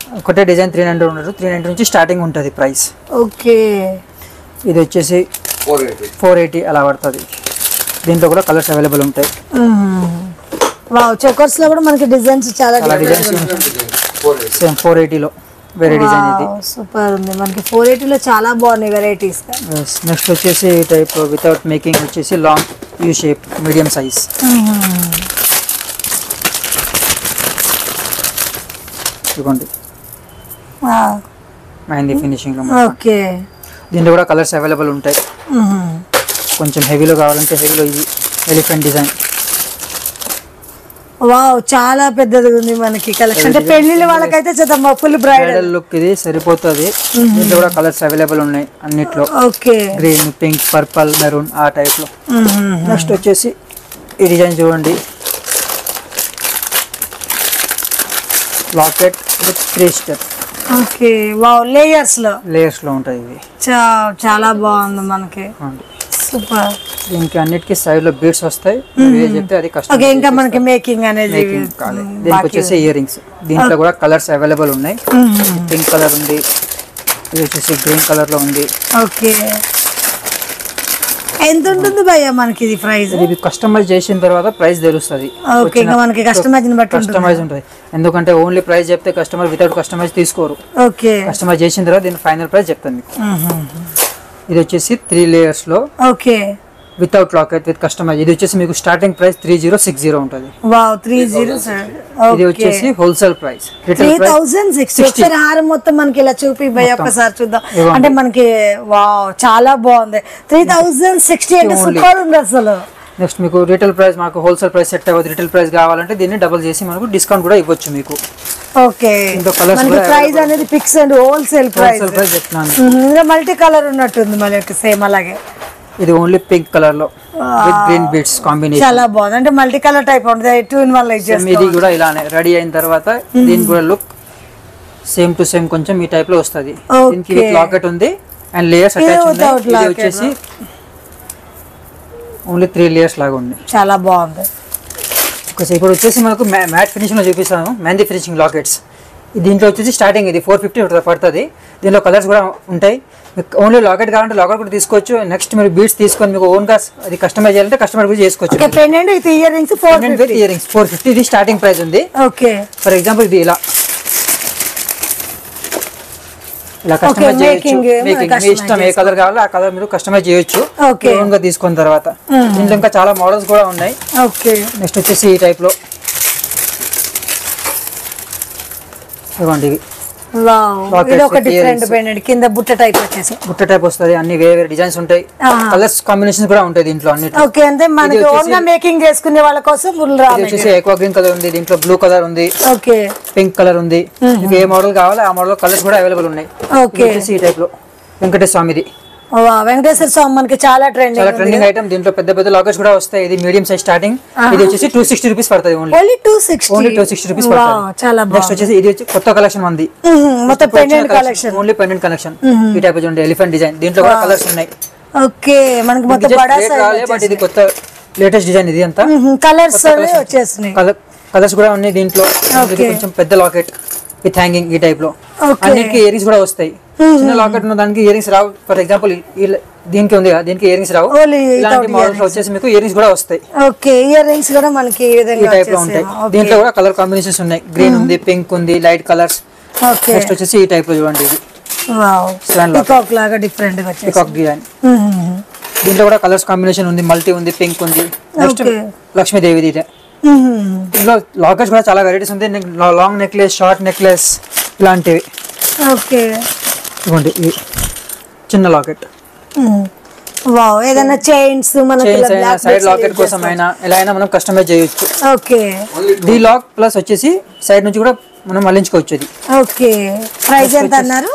ఒకటే డిజైన్ త్రీ హండ్రెడ్ ఉండదు త్రీ హండ్రెడ్ నుంచి స్టార్టింగ్ ఉంటుంది ప్రైస్ ఓకే ఇది వచ్చేసి ఫోర్ ఎయిటీ ఫోర్ ఎయిటీ అలా పడుతుంది దీంట్లో కూడా కలర్స్ అవైలబుల్ ఉంటాయి వావ్ చెకర్స్ లో కూడా మనకి డిజైన్స్ చాలా చాలా designs four eighty same four ఎయిటీలో వేరే డిజైన్ ఇది సూపర్ ఉంది మనకి ఫోర్ ఎయిటీలో చాలా బాగున్నాయి వెరైటీస్ నెక్స్ట్ వచ్చేసి ఈ టైప్ వితౌట్ మేకింగ్ వచ్చేసి long U shape medium size ఇదిగోండి మైంది ఫినిషింగ్లో ఓకే దీంట్లో కూడా కలర్స్ అవైలబుల్ ఉంటాయి కొంచెం హెవీలో కావాలంటే హెవీలో ఇది ఎలిఫెంట్ డిజైన్ వావ్ చాలా పెద్దది ఉంది మనకి కలెక్షన్ అంటే పెళ్లిళ్ళ వాళ్ళకైతే చేద్దాం ఫుల్ బ్రైడల్ బ్రైడల్ లుక్ ఇది సరిపోతుంది దీంట్లో కూడా కలర్స్ అవైలబుల్ ఉన్నాయి అన్నిట్లో okay green pink purple maroon ఆ టైప్లో నెక్స్ట్ వచ్చేసి ఈ డిజైన్ చూడండి locket with three step okay wow layers లో లేయర్స్లో ఉంటుంది ఇది చా- చాలా బాగుంది మనకి చూడండి. సూపర్ దీనికి అన్నిటికీ side లో బీడ్స్ వస్తాయి మీరు ఏది చెప్తే అది కష్టం ఓకే ఇంకా మనకి మేకింగ్ అనేది దీనికి వచ్చేసి ఇయర్ రింగ్స్ దీంట్లో కూడా కలర్స్ అవైలబుల్ ఉన్నాయి పింక్ కలర్ ఉంది ఇది వచ్చేసి గ్రీన్ కలర్ లో ఉంది ఓకే ఎంత ఉంటుంది భయ్య మనకి ఇది ప్రైస్ ఇది కస్టమైజ్ చేసిన తర్వాత ప్రైస్ తెలుస్తుంది ఓకే ఇంకా మనకి కస్టమైజ్ బట్టి ఉంటుంది కస్టమైజ్ ఉంటుంది ఎందుకంటే ఓన్లీ ప్రైస్ చెప్తే కస్టమర్ వితౌట్ కస్టమైజ్ తీసుకోరు ఓకే కస్టమైజ్ చేసిన తర్వాత దీని ఫైనల్ ప్రైస్ చెప్తాను మీకు ఇది వచ్చేసి త్రీ లేయర్స్ లో okay without locket with customize ఇది వచ్చేసి మీకు starting price three zero six zero ఉంటుంది వావ్ త్రీ జీరో సార్ ఇది వచ్చేసి wholesale price three retail price thousand sixty ఒకసారి హారం మొత్తం మనకి ఇలా చూపి భయ్య ఒక్కసారి చూద్దాం ఇవ్వండి. అంటే మనకి వావ్ చాలా బాగుంది త్రీ థౌసండ్ సిక్స్టీ అంటే Only. సూపర్ ఉంది అసలు నెక్స్ట్ మీకు రిటైల్ ప్రైస్ మాకు హోల్సేల్ ప్రైస్ సెట్ అవ్వదు రిటైల్ ప్రైస్ కావాలంటే దీన్ని డబుల్ చేసి మనకు డిస్కౌంట్ కూడా ఇవ్వచ్చు మీకు ఓకే ఇందులో colours మనకి కూడా ప్రైస్ అనేది fix and wholesale price wholesale price చెప్తున్నాను ఇంకా మల్టీ కలర్ ఉన్నట్టుంది మళ్ళీ సేమ్ అలాగే ఇది ఓన్లీ పింక్ కలర్ లో విత్ గ్రీన్ బీడ్స్ కాంబినేషన్ చాలా బాగుంది అంటే మల్టీ కలర్ టైప్ ఉంటుంది టూ ఇన్ వన్ లైక్ ఇది కూడా ఇలానే రెడీ అయిన తర్వాత దీని కూడా లుక్ సేమ్ టు సేమ్ కొంచెం ఈ టైప్ లో వస్తుంది Okay. దీనికి విత్ లాకెట్ ఉంది అండ్ లేయర్స్ అటాచ్ ఉన్నాయి without ఇది locket. వచ్చేసి ఓన్లీ త్రీ లేయర్స్ లాగా ఉంది చాలా బాగుంది ఒకసారి ఇప్పుడు వచ్చేసి మనకు మ్యాట్ ఫినిషింగ్ లో చూపిస్తాను మెహందీ ఫినిషింగ్ లాకెట్స్ దీంట్లో వచ్చేసి స్టార్టింగ్ ఇది ఫోర్ ఫిఫ్టీ పడుతుంది దీనిలో కలర్స్ కూడా ఉంటాయి ఓన్లీ లాకెట్ కావాలంటే లాకెట్ కూడా తీసుకోవచ్చు నెక్స్ట్ మీరు బీడ్స్ తీసుకొని మీకు ఓన్ గా అది కస్టమైజ్ చేయాలంటే కస్టమర్ కూడా చేసుకోవచ్చు okay pendant with earrings four with earrings four fifty ఇది స్టార్టింగ్ ప్రైస్ ఉంది ఓకే ఫర్ ఎగ్జాంపుల్ ఇది ఇలా ఇలా కస్టమైజ్ చేయొచ్చు making, మేకింగ్ మీ customize ఇష్టం ఏ కలర్ కావాలో ఆ కలర్ మీరు కస్టమైజ్ చేయొచ్చు Okay. ఓన్ గా తీసుకున్న తర్వాత దీంట్లో ఇంకా చాలా మోడల్స్ కూడా ఉన్నాయి ఓకే నెక్స్ట్ వచ్చేసి ఈ టైప్ లో ఇవ్వండి ఇవి వావ్ Lockets ఇది ఒక with డిఫరెంట్ earrings. పెండెంట్ కింద బుట్ట టైప్ వచ్చేసి బుట్ట టైప్ వస్తుంది అన్ని వేరే వేరే డిజైన్స్ ఉంటాయి ఆహా. కలర్స్ కాంబినేషన్స్ కూడా ఉంటాయి దీంట్లో అన్నిటి ఓకే అంటే మనకి వచ్చేసి- ఓన్ గా మేకింగ్ చేసుకునే వాళ్ళ కోసం ఫుల్ ఇది రామే వచ్చేసి ఎక్కువ గ్రీన్ కలర్ ఉంది దీంట్లో బ్లూ కలర్ ఉంది ఓకే పింక్ కలర్ ఉంది మీకు ఏ మోడల్ కావాలో ఆ మోడల్ కలర్స్ కూడా అవైలబుల్ ఉన్నాయి Okay. ఇది వచ్చేసి ఈ టైప్ లో వెంకటేశ్వర స్వామిది వా, వెంకటేశ్వర స్వామి మనకి చాలా ట్రెండింగ్ చాలా ట్రెండింగ్ ఐటమ్ దీంట్లో పెద్ద పెద్ద లాకెట్స్ కూడా వస్తాయి ఇది మీడియం సైజ్ స్టార్టింగ్ ఇది వచ్చేసి టూ సిక్స్టీ రూపీస్ పడుతుంది only only two sixty only two sixty rupees పడుతుంది చాలా నెక్స్ట్ బాగుంది వచ్చేసి ఇది వచ్చి కొత్త కలెక్షన్ ఉంది మొత్తం pendant collection only pendant collection ఈ టైప్ చూడండి ఎలిఫెంట్ డిజైన్ దీంట్లో కూడా కలర్స్ ఉన్నాయి ఓకే మనకి మొత్తం బడా బట్ ఇది కొత్త లేటెస్ట్ డిజైన్ ఇది అంతా కలర్స్ వచ్చేసినాయి కలర్స్ కూడా ఉన్నాయి దీంట్లో ఇది కొంచెం పెద్ద లాకెట్ విత్ హ్యాంగింగ్ ఈ టైప్ లో Okay. అన్నిటికీ ఇయరింగ్స్ కూడా వస్తాయి చిన్న లాకెట్ ఉన్న దానికి ఇయరింగ్స్ రావు ఫర్ ఎగ్జాంపుల్ దీనికి ఉంది కదా దీనికి ఇయరింగ్స్ రావు Only ఇలాంటి మోడల్స్ వచ్చేసి మీకు ఇయరింగ్స్ కూడా వస్తాయి ఓకే ఇయర్ రింగ్స్ కూడా మనకి ఈ ఈ విధంగా టైప్ లో ఉంటాయి వచ్చేసాయి దీంట్లో కూడా కలర్ కాంబినేషన్స్ ఉన్నాయి గ్రీన్ ఉంది పింక్ ఉంది లైట్ కలర్స్ ఓకే నెక్స్ట్ వచ్చేసి ఈ టైప్ లో చూడండి ఇది వావ్ Swan locket. పికాక్ లాగా డిఫరెంట్ గా వచ్చేసి పికాక్ డిజైన్ దీంట్లో కూడా కలర్స్ కాంబినేషన్ ఉంది మల్టీ ఉంది పింక్ ఉంది నెక్స్ట్ Okay. లక్ష్మీదేవిది ఇదే ఇందులో లాకెట్స్ కూడా చాలా వెరైటీస్ ఉంది లాంగ్ నెక్లెస్ షార్ట్ నెక్లెస్ ఇలాంటివి ఓకే ఇవ్వండి ఇవి చిన్న లాకెట్ వావ్ ఏదైనా చైన్స్ మనకి చైన్స్ అయినా సైడ్ లాకెట్ కోసం అయినా ఎలా అయినా మనం కస్టమైజ్ చేయొచ్చు ఓకే డి లాక్ ప్లస్ వచ్చేసి సైడ్ నుంచి కూడా మనం మళ్ళించుకోవచ్చు ఇది ఓకే ప్రైస్ ఎంత అన్నారు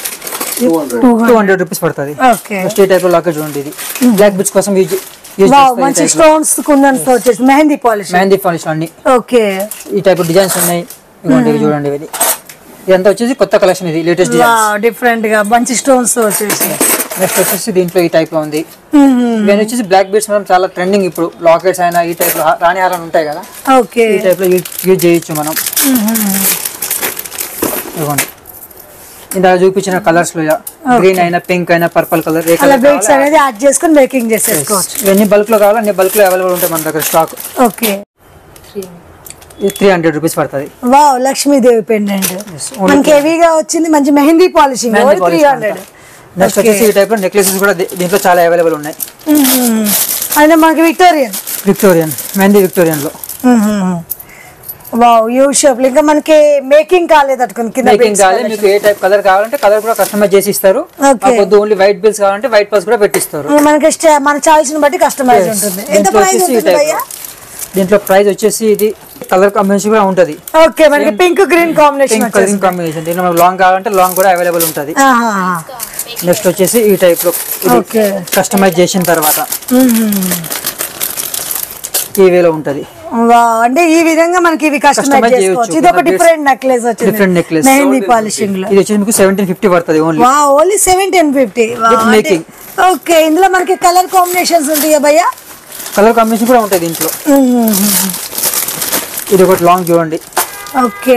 టూ హండ్రెడ్ రూపీస్ పడుతుంది ఓకే ఫస్ట్ ఈ టైప్ లాకెట్ చూడండి ఇది బ్లాక్ బిట్స్ కోసం యూజ్ యూజ్ వావ్ మంచి స్టోన్స్ కుందన్స్ వచ్చేసి మెహందీ పాలిష్ మెహందీ పాలిష్ అన్ని ఓకే ఈ టైప్ డిజైన్స్ ఉన్నాయి ఇవ్వండి ఇవి చూడండి ఇది ఇదంతా వచ్చేసి కొత్త కలెక్షన్ ఇది లేటెస్ట్ డిజైన్ వావ్ డిఫరెంట్ గా మంచి స్టోన్స్ వచ్చేసి నెక్స్ట్ వచ్చేసి దీంట్లో ఈ టైప్ లో ఉంది ఇవన్నీ వచ్చేసి బ్లాక్ బీడ్స్ మనం చాలా ట్రెండింగ్ ఇప్పుడు లాకెట్స్ అయినా ఈ టైప్ లో రాణి హారాలు ఉంటాయి కదా ఓకే ఈ టైప్ లో యూజ్ యూజ్ చేయొచ్చు మనం ఇవ్వండి ఇందాక చూపించిన కలర్స్ లో గ్రీన్ అయినా పింక్ అయినా పర్పుల్ కలర్ ఏ అలా కలర్ బీట్స్ అనేది యాడ్ చేసుకుని మేకింగ్ చేసేసుకోవచ్చు ఇవన్నీ బల్క్ లో కావాలి అన్ని బల్క్ లో అవైలబుల్ ఉంటాయి మన దగ్గర స్టాక్ ఓకే ఇది త్రీ హండ్రెడ్ రూపీస్ పడుతుంది వావ్ లక్ష్మీదేవి పెండెంట్ మనకి హెవీగా వచ్చింది మంచి mehndi polishing three hundred next వచ్చేసి ఈ టైప్ లో నెక్లెసెస్ కూడా దీ- దీంట్లో చాలా అవైలబుల్ ఉన్నాయి అంటే మనకి విక్టోరియన్ విక్టోరియన్ మెహందీ విక్టోరియన్ లో వావ్ యూ షేప్ ఇంకా మనకి మేకింగ్ కాలేదు అట్టుకుని కింద మేకింగ్ beads కావాలి మీకు ఏ టైప్ కలర్ కావాలంటే కలర్ కూడా కస్టమైజ్ చేసి ఇస్తారు Okay. కొద్ది ఓన్లీ వైట్ బిల్స్ కావాలంటే వైట్ పల్స్ కూడా పెట్టిస్తారు ఇంకా మనకి స్ట- మన చాయిస్ ని బట్టి కస్టమైజ్ ఉంటుంది ఎంత దీంట్లో ప్రైస్ వచ్చేసి ఈ ఉంటుంది type భయ్యా లో. దీంట్లో ప్రైస్ వచ్చేసి ఇది కలర్ కాంబినేషన్ కూడా ఉంటుంది ఓకే మనకి pink green combination pink colouring combination దీంట్లో మనకు లాంగ్ కావాలంటే లాంగ్ కూడా అవైలబుల్ ఉంటుంది నెక్స్ట్ వచ్చేసి ఈ టైప్ లో ఓకే కస్టమైజ్ చేసిన తర్వాత ఈ వేలో ఉంటది అంటే ఈ విధంగా మనకి ఇవి కస్టమైజ్ Customize చేసుకోవచ్చు చేయొచ్చు. ఇది ఒక మన డిఫరెంట్ నెక్లెస్ వచ్చింది డిఫరెంట్ నెక్లెస్ మెహందీ పాలిషింగ్ లో ఇది వచ్చేసి మీకు సెవెంటీన్ ఫిఫ్టీ పడుతుంది ఓన్లీ వా only seventeen fifty making. Okay ఇందులో మనకి కలర్ కాంబినేషన్స్ ఉంటాయా భయ్యా కలర్ కాంబినేషన్ కూడా ఉంటుంది దీంట్లో ఇది ఒకటి లాంగ్ చూడండి ఓకే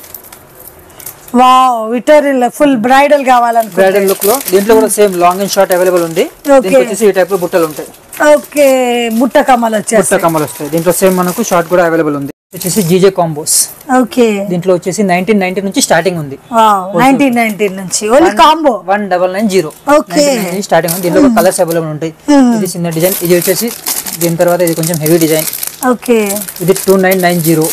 వావ్ విక్టోరియన్ లో ఫుల్ బ్రైడల్ కావాలనుకో బ్రైడల్ లుక్ లో దీంట్లో కూడా same long and short available ఉంది Okay. దీంట్లో వచ్చేసి ఈ టైప్ లో బుట్టలు ఉంటాయి ఓకే బుట్ట కమ్మలు బుట్ట వచ్చేస్తాయి కమ్మలు వస్తాయి దీంట్లో సేమ్ మనకు షార్ట్ కూడా అవైలబుల్ ఉంది వచ్చేసి జీజే కాంబోస్ ఓకే దీంట్లో వచ్చేసి నైన్టీన్ నైన్టీ నుంచి స్టార్టింగ్ ఉంది వావ్ నైన్టీన్ నైన్టీన్ నుంచి only combo one double nine zero okay starting ఉంది దీంట్లో కలర్స్ అవైలబుల్ ఉంటాయి ఇది చిన్న డిజైన్ ఇది వచ్చేసి దీని తర్వాత ఇది కొంచెం హెవీ డిజైన్ ఓకే ఇది టూ నైన్ నైన్ జీరో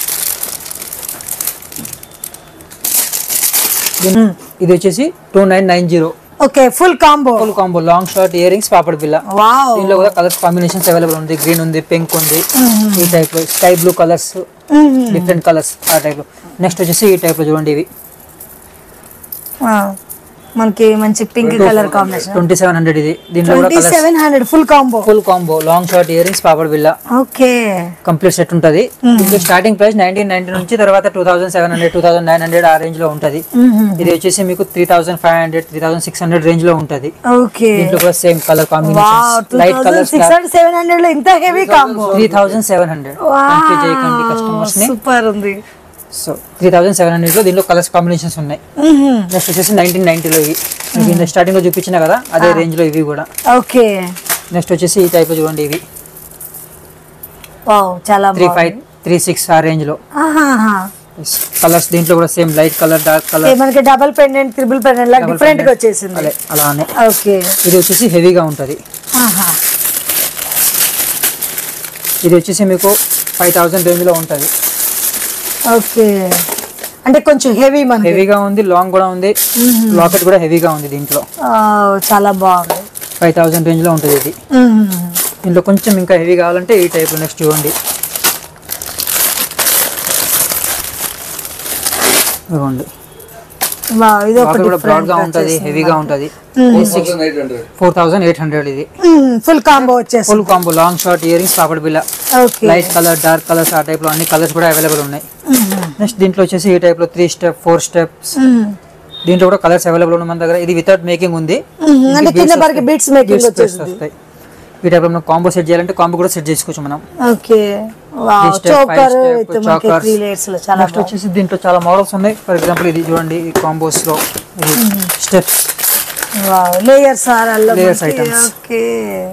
ఇది వచ్చేసి two nine nine zero okay full combo full combo long short earrings పాపడ్ బిల్ల వావ్ దీనిలో కూడా కలర్స్ కాంబినేషన్స్ అవైలబుల్ ఉంది గ్రీన్ ఉంది పింక్ ఉంది ఈ టైప్ లో sky blue colours different colours ఆ టైప్ లో నెక్స్ట్ వచ్చేసి ఈ టైప్ లో చూడండి ఇవి మనకి మంచి pink colour combination twenty seven hundred ఇది దీంట్లో కూడా twenty colours seven hundred full combo full combo long short earrings పాపడ్ బిల్ల ఓకే కంప్లీట్ సెట్ ఉంటుంది ఇది స్టార్టింగ్ ప్రైస్ నైన్టీన్ నైన్టీ నుంచి తర్వాత two thousand seven hundred two thousand nine hundred ఆ రేంజ్ లో ఉంటది ఇది వచ్చేసి మీకు three thousand five hundred three thousand six hundred range లో ఉంటది ఓకే దీంట్లో కూడా same colour wow combination two light thousand colours six hundred seven hundred లో ఇంత heavy combo three thousand seven hundred చేయకండి కస్టమర్స్ ని సూపర్ ఉంది so three thousand seven hundred లో దీంట్లో కలర్స్ కాంబినేషన్స్ ఉన్నాయి నెక్స్ట్ వచ్చేసి నైన్టీన్ నైన్టీలో ఇవి దీంట్లో స్టార్టింగ్ లో చూపించిన కదా అదే రేంజ్ లో ఇవి కూడా ఓకే నెక్స్ట్ వచ్చేసి ఈ టైప్ చూడండి ఇవి వావ్ చాలా త్రీ ఫైవ్ త్రీ సిక్స్ ఆ రేంజ్ లో కలర్స్ దీంట్లో కూడా same light colour dark colour మనకి డబల్ పెండెంట్ త్రిబుల్ పెండెంట్ లాగా డిఫరెంట్ గా వచ్చేసింది అలా అలానే ఓకే ఇది వచ్చేసి హెవీగా ఉంటుంది ఇది వచ్చేసి మీకు ఫైవ్ థౌసండ్ రేంజ్లో ఉంటుంది ఓకే అంటే కొంచెం హెవీ మనకి హెవీగా ఉంది లాంగ్ కూడా ఉంది లాకెట్ కూడా హెవీగా ఉంది దీంట్లో ఆ, చాలా బాగుంది ఫైవ్ థౌసండ్ రేంజ్లో ఉంటుంది ఇది మ్మ్. దీంట్లో కొంచెం ఇంకా హెవీ కావాలంటే ఈ టైప్ నెక్స్ట్ చూడండి ఇదిగోండి వావ్, ఇది ఒక లాకెట్ కూడా బ్రాడ్ గా ఉంటుంది హెవీగా ఉంటుంది thousand eight hundred four thousand eight hundred ఇది ఫుల్ కాంబో వచ్చేసి full combo long short earrings పాపడ్ బిల్ల okay light colour dark colours ఆ టైప్ లో అన్ని కలర్స్ కూడా అవైలబుల్ ఉన్నాయి నెక్స్ట్ దీంట్లో వచ్చేసి ఈ టైప్ లో త్రీ స్టెప్ ఫోర్ స్టెప్స్ దీంట్లో కూడా కలర్స్ అవైలబుల్ ఉన్నాయి మన దగ్గర ఇది వితౌట్ మేకింగ్ ఉంది అంటే కింద వరకు బీట్స్ మేకింగ్ Beads వచ్చేసింది వస్తాయి ఈ టైప్ లో మనం కాంబో సెట్ చేయాలంటే కాంబో కూడా సెట్ చేసుకోవచ్చు మనం okay wow Three step, five choker step, with మనకి chokers. త్రీ లేయర్స్ లో చాలా నెక్స్ట్ వచ్చేసి దీంట్లో చాలా మోడల్స్ ఉన్నాయి ఫర్ ఎగ్జాంపుల్ ఇది చూడండి ఈ కాంబోస్ లో ఇది steps wow layers are all Layers items. Okay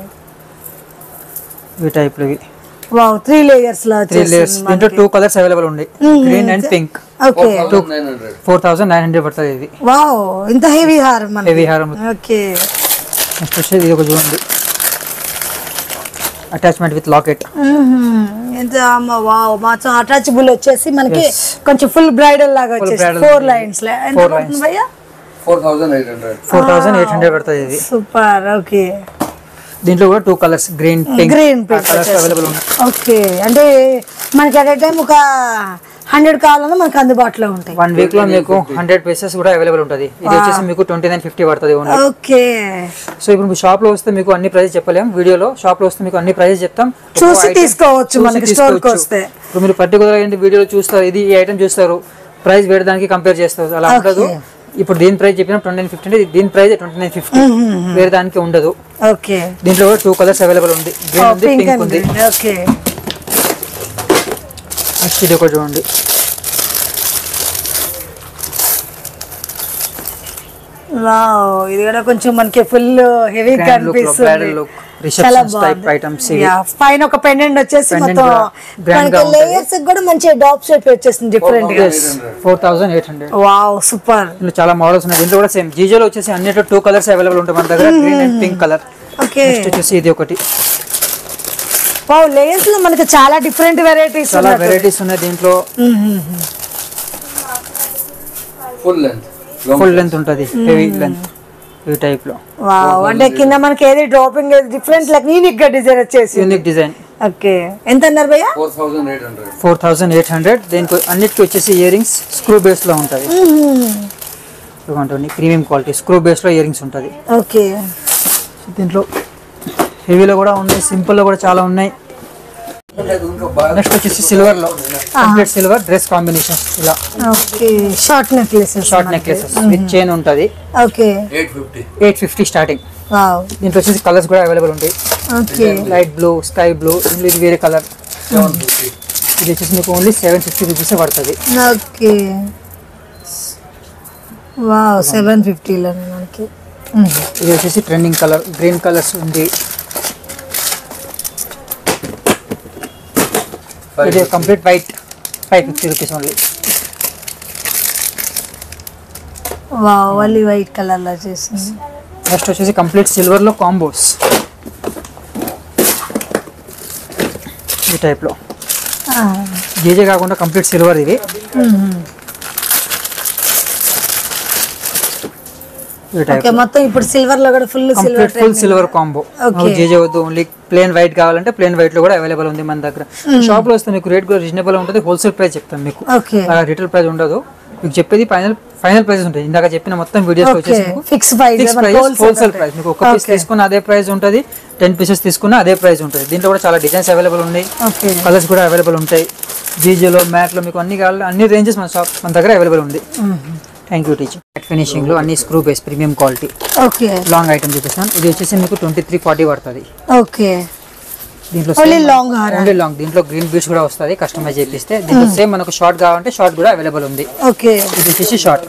ఈ టైప్ లో ఇవి వావ్ త్రీ లేయర్స్ లో త్రీ లేయర్స్ వచ్చేసింది దీంట్లో టూ కలర్స్ అవైలబుల్ ఉన్నాయి green and pink okay nine hundred four thousand nine hundred పడుతుంది ఇది వావ్ ఇంత హెవీ హారం మనకి హెవీ హారం ఓకే నెక్స్ట్ వచ్చేసి ఇది ఒక చూడండి అటాచ్మెంట్ విత్ లాకెట్ ఎంత అమ్మ వావ్ మాత్రం అటాచబుల్ వచ్చేసి మనకి కొంచెం ఫుల్ బ్రైడల్ లాగా వచ్చేసి bridal ఫోర్ ఉంది. లైన్స్ ఎంత Four పడుతుంది lines. భయ్యా four thousand eight hundred four thousand eight hundred పడుతుంది ఇది సూపర్ ఓకే దీంట్లో కూడా two colours green pink green pink colours available ఉన్నాయి ఓకే అంటే మనకి అట్ టైం ఒక హండ్రెడ్ కావాలన్నా మనకి అందుబాటులో ఉంటాయి వన్ వీక్ లో మీకు హండ్రెడ్ పీసెస్ కూడా అవైలబుల్ ఉంటుంది ఇది వచ్చేసి మీకు ట్వంటీ నైన్ ఫిఫ్టీ పడుతుంది ఓన్లీ ఓకే సో ఇప్పుడు మీ షాప్ లో వస్తే మీకు అన్ని ప్రైస్ చెప్పలేం వీడియోలో షాప్ లో వస్తే మీకు అన్ని ప్రైస్ చెప్తాం ఒక్కో చూసి item తీసుకోవచ్చు చూసి మనకి store కి తీసుకోవచ్చు. వస్తే. ఇప్పుడు మీరు పర్టికులర్ ఏంటి వీడియోలో చూస్తారు ఇది ఈ ఐటమ్ చూస్తారు ప్రైస్ వేరే దానికి కంపేర్ చేస్తారు అలా ఉండదు ఇప్పుడు దీని ప్రైస్ చెప్పిన ట్వంటీ నైన్ ఫిఫ్టీ దీని ప్రైస్ ట్వంటీ నైన్ ఫిఫ్టీ వేరే దానికి ఉండదు ఓకే దీంట్లో కూడా టూ కలర్స్ అవైలబుల్ ఉంది గ్రీన్ ఉంది పింక్ పింక్ అండ్ ఉంది గ్రీన్ ఓకే నెక్స్ట్ ఇది ఒకటి చూడండి వావ్ ఇది కూడా కొంచెం మనకి ఫుల్ హెవీ Grand look లో, కనిపిస్తుంది bridal look, చాలా receptions type బాగుంది. items ఇవి. Yeah, పైన ఒక పెండెంట్ వచ్చేసి Pendant మొత్తం కూడా grand గా మనకి ఉంటుంది. లేయర్స్ కూడా మంచి డాప్ షేప్ వచ్చేసింది డిఫరెంట్ గా four thousand eight hundred wow super ఇందులో చాలా మోడల్స్ ఉన్నాయి దీంట్లో కూడా సేమ్ జీజోలో వచ్చేసి అన్నిట్లో టూ కలర్స్ అవైలబుల్ ఉంటాయి మన దగ్గర green and pink colour okay next వచ్చేసి ఇది ఒకటి వావ్ లేయర్స్ లో మనకి చాలా డిఫరెంట్ వెరైటీస్ చాలా వెరైటీస్ ఉన్నాయి దీంట్లో ఫుల్ లెంత్ ఫుల్ లెంత్ ఉంటుంది హెవీ లెంత్ ఈ టైప్ లో వావ్ అంటే కింద మనకి ఏది డ్రాపింగ్ డిఫరెంట్ లైక్ యూనిక్ గా డిజైన్ వచ్చేసి యూనిక్ డిజైన్ ఓకే ఎంత అన్నారు భయ్యా four thousand eight hundred four thousand eight hundred దీనికి అన్నిటికీ వచ్చేసి ఇయర్ రింగ్స్ స్క్రూ బేస్ లో ఉంటుంది ఉంటుంది ప్రీమియం క్వాలిటీ స్క్రూ బేస్ లో ఇయర్ రింగ్స్ ఉంటుంది ఓకే దీంట్లో హెవీలో కూడా ఉన్నాయి సింపుల్ లో కూడా చాలా ఉన్నాయి నెక్స్ట్ వచ్చేసి సిల్వర్ లో కంప్లీట్ సిల్వర్ డ్రెస్ కాంబినేషన్ ఇలా okay short necklaces short necklaces with chain ఉంటుంది okay eight fifty eight fifty starting wow దీంట్లో వచ్చేసి కలర్స్ కూడా అవైలబుల్ ఉంటాయి okay light blue sky blue ఇందులో ఇది వేరే కలర్ ఇది వచ్చేసి మీకు ఓన్లీ సెవెన్ ఫిఫ్టీ రూపీస్ పడుతుంది ఓకే వావ్ సెవెన్ ఫిఫ్టీలో మనకి ఇది వచ్చేసి ట్రెండింగ్ కలర్ గ్రీన్ కలర్స్ ఉంది ఇది complete white five fifty rupees only wow మళ్ళీ వైట్ కలర్ లో చేసింది నెక్స్ట్ వచ్చేసి కంప్లీట్ సిల్వర్ లో కాంబోస్ ఈ టైప్ లో జేజే కాకుండా కంప్లీట్ సిల్వర్ ఇది ఈ టైప్ ఓకే మొత్తం ఇప్పుడు సిల్వర్ లో కూడా full silver complete full silver combo Okay. జేజే వద్దు ఓన్లీ ప్లేన్ వైట్ కావాలంటే ప్లేన్ వైట్ లో కూడా అవైలబుల్ ఉంది మన దగ్గర షాప్ లో వస్తే మీకు రేట్ కూడా రీజనబుల్ ఉంటుంది హోల్సేల్ ప్రైస్ చెప్తాం మీకు ఓకే రిటైల్ ప్రైస్ ఉండదు మీకు చెప్పేది ఫైనల్ ఫైనల్ ప్రైస్ ఉంటుంది ఇందాక చెప్పిన మొత్తం వీడియోస్ ఓకే వచ్చేసి మీకు fix price fix price wholesale price మీకు ఒక పీస్ తీసుకున్న అదే ప్రైస్ ఉంటుంది టెన్ పీసెస్ తీసుకున్న అదే ప్రైస్ ఉంటుంది దీంట్లో కూడా చాలా డిజైన్స్ అవైలబుల్ ఉన్నాయి ఓకే కలర్స్ కూడా అవైలబుల్ ఉంటాయి జీజోలో మ్యాట్లో మీకు అన్ని కావాలి అన్ని రేంజెస్ మన షాప్ మన దగ్గర అవైలబుల్ ఉంది థ్యాంక్ యూ టీచర్ ఫినిషింగ్ లో అన్ని screw base premium quality okay long item చూపిస్తాను ఇది వచ్చేసి మీకు ట్వంటీ త్రీ ఫార్టీ పడుతుంది ఓకే దీంట్లో ఓన్లీ లాంగ్ హార్ ఓన్లీ లాంగ్ దీంట్లో గ్రీన్ బీట్స్ కూడా వస్తుంది కస్టమైజ్ చేపిస్తే దీంట్లో సేమ్ మనకు షార్ట్ కావాలంటే షార్ట్ కూడా అవైలబుల్ ఉంది ఓకే ఇది వచ్చేసి షార్ట్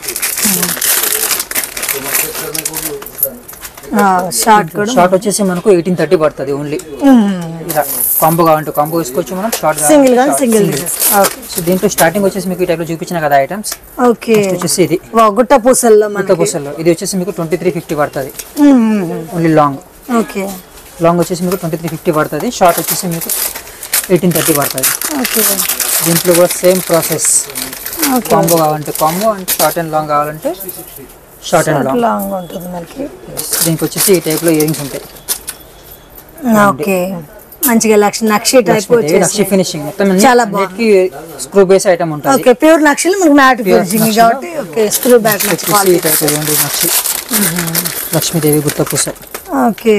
షార్ట్ కూడా షార్ట్ వచ్చేసి మనకు ఎయిటీన్ థర్టీ పడుతుంది ఓన్లీ ఇలా కాంబో కావాలంటే కాంబో తీసుకోవచ్చు మనం షార్ట్ సింగిల్ గా సింగిల్ సో దీంట్లో స్టార్టింగ్ వచ్చేసి మీకు ఈ టైప్ లో చూపించిన కదా ఐటమ్స్ ఓకే వచ్చేసి ఇది వా గుట్ట పూసల్లో కొత్త మనకి పుస్తల్లో ఇది వచ్చేసి మీకు ట్వంటీ త్రీ ఫిఫ్టీ పడుతుంది ఓన్లీ లాంగ్ ఓకే లాంగ్ వచ్చేసి మీకు ట్వంటీ త్రీ ఫిఫ్టీ పడుతుంది షార్ట్ వచ్చేసి మీకు ఎయిటీన్ థర్టీ పడుతుంది ఓకే దీంట్లో కూడా సేమ్ ప్రాసెస్ ఓకే కాంబో కావాలంటే combo and short and long కావాలంటే షార్ట్ అండ్ లాంగ్ లాంగ్ ఉంటుంది మనకి దీనికి వచ్చేసి ఈ టైప్ లో ఇయరింగ్స్ ఉంటాయి ఓకే మంచిగా లక్ష నక్షి టైప్ ఇది నక్షి ఫినిషింగ్ మొత్తం చాలా అన్నిటికీ స్క్రూ బేస్ ఐటమ్ ఉంటుంది ఓకే ప్యూర్ నక్షలు మనకి మ్యాట్ ఫినిషింగ్ నక్షిలో కాబట్టి ఓకే స్క్రూ బ్యాక్ మంచి వచ్చేసి ఈ టైప్ ఇవ్వండి నక్షి లక్ష్మీదేవి గుత్త పూస ఓకే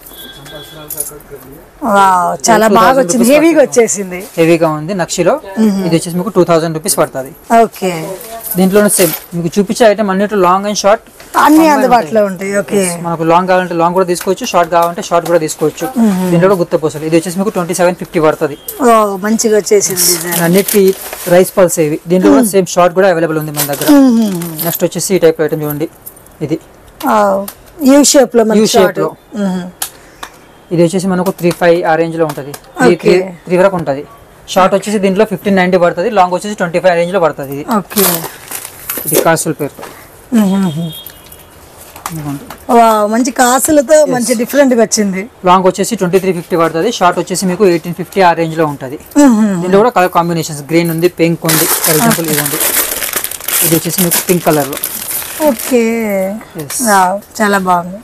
వావ్ చాలా బాగా వచ్చింది హెవీగా వచ్చేసింది హెవీగా ఉంది నక్షిలో ఇది వచ్చేసి మీకు టూ థౌసండ్ రూపీస్ పడుతుంది ఓకే దీంట్లో సేమ్ మీకు చూపించే ఐటమ్ అన్నిట్లో లాంగ్ అండ్ షార్ట్ అన్ని అందుబాటులో ఉంటాయి ఓకే మనకు లాంగ్ కావాలంటే లాంగ్ కూడా తీసుకోవచ్చు షార్ట్ కావాలంటే షార్ట్ కూడా తీసుకోవచ్చు దీంట్లో కూడా గుత్త పూసలు ఇది వచ్చేసి మీకు ట్వంటీ సెవెన్ ఫిఫ్టీ పడుతుంది ఓ మంచిగా వచ్చేసింది డిజైన్ అన్నిటికీ రైస్ పల్స్ ఇవి దీంట్లో కూడా సేమ్ షార్ట్ కూడా అవైలబుల్ ఉంది మన దగ్గర నెక్స్ట్ వచ్చేసి ఈ టైప్ ఐటమ్ చూడండి ఇది యూ షేప్ లో యూ మనకి షేప్ షార్ట్ లో ఇది వచ్చేసి మనకు త్రీ ఫైవ్ ఆ రేంజ్ లో ఉంటుంది త్రీ త్రీ త్రీ వరకు ఉంటుంది షార్ట్ వచ్చేసి దీంట్లో ఫిఫ్టీన్ నైన్టీ పడుతుంది లాంగ్ వచ్చేసి ట్వంటీ ఫైవ్ రేంజ్ లో పడుతుంది ఇది ఓకే ఇది కాసుల పేరు వావ్ మంచి కాసులతో మంచి డిఫరెంట్ గా వచ్చింది లాంగ్ వచ్చేసి ట్వంటీ త్రీ ఫిఫ్టీ పడుతుంది షార్ట్ వచ్చేసి మీకు ఎయిటీన్ ఫిఫ్టీ ఆ రేంజ్ లో ఉంటుంది దీంట్లో కూడా కలర్ కాంబినేషన్స్ గ్రీన్ ఉంది పింక్ ఉంది ఫర్ ఎగ్జాంపుల్ ఇది ఉంది ఇది వచ్చేసి మీకు పింక్ కలర్ లో ఓకే Yes. వావ్ చాలా బాగుంది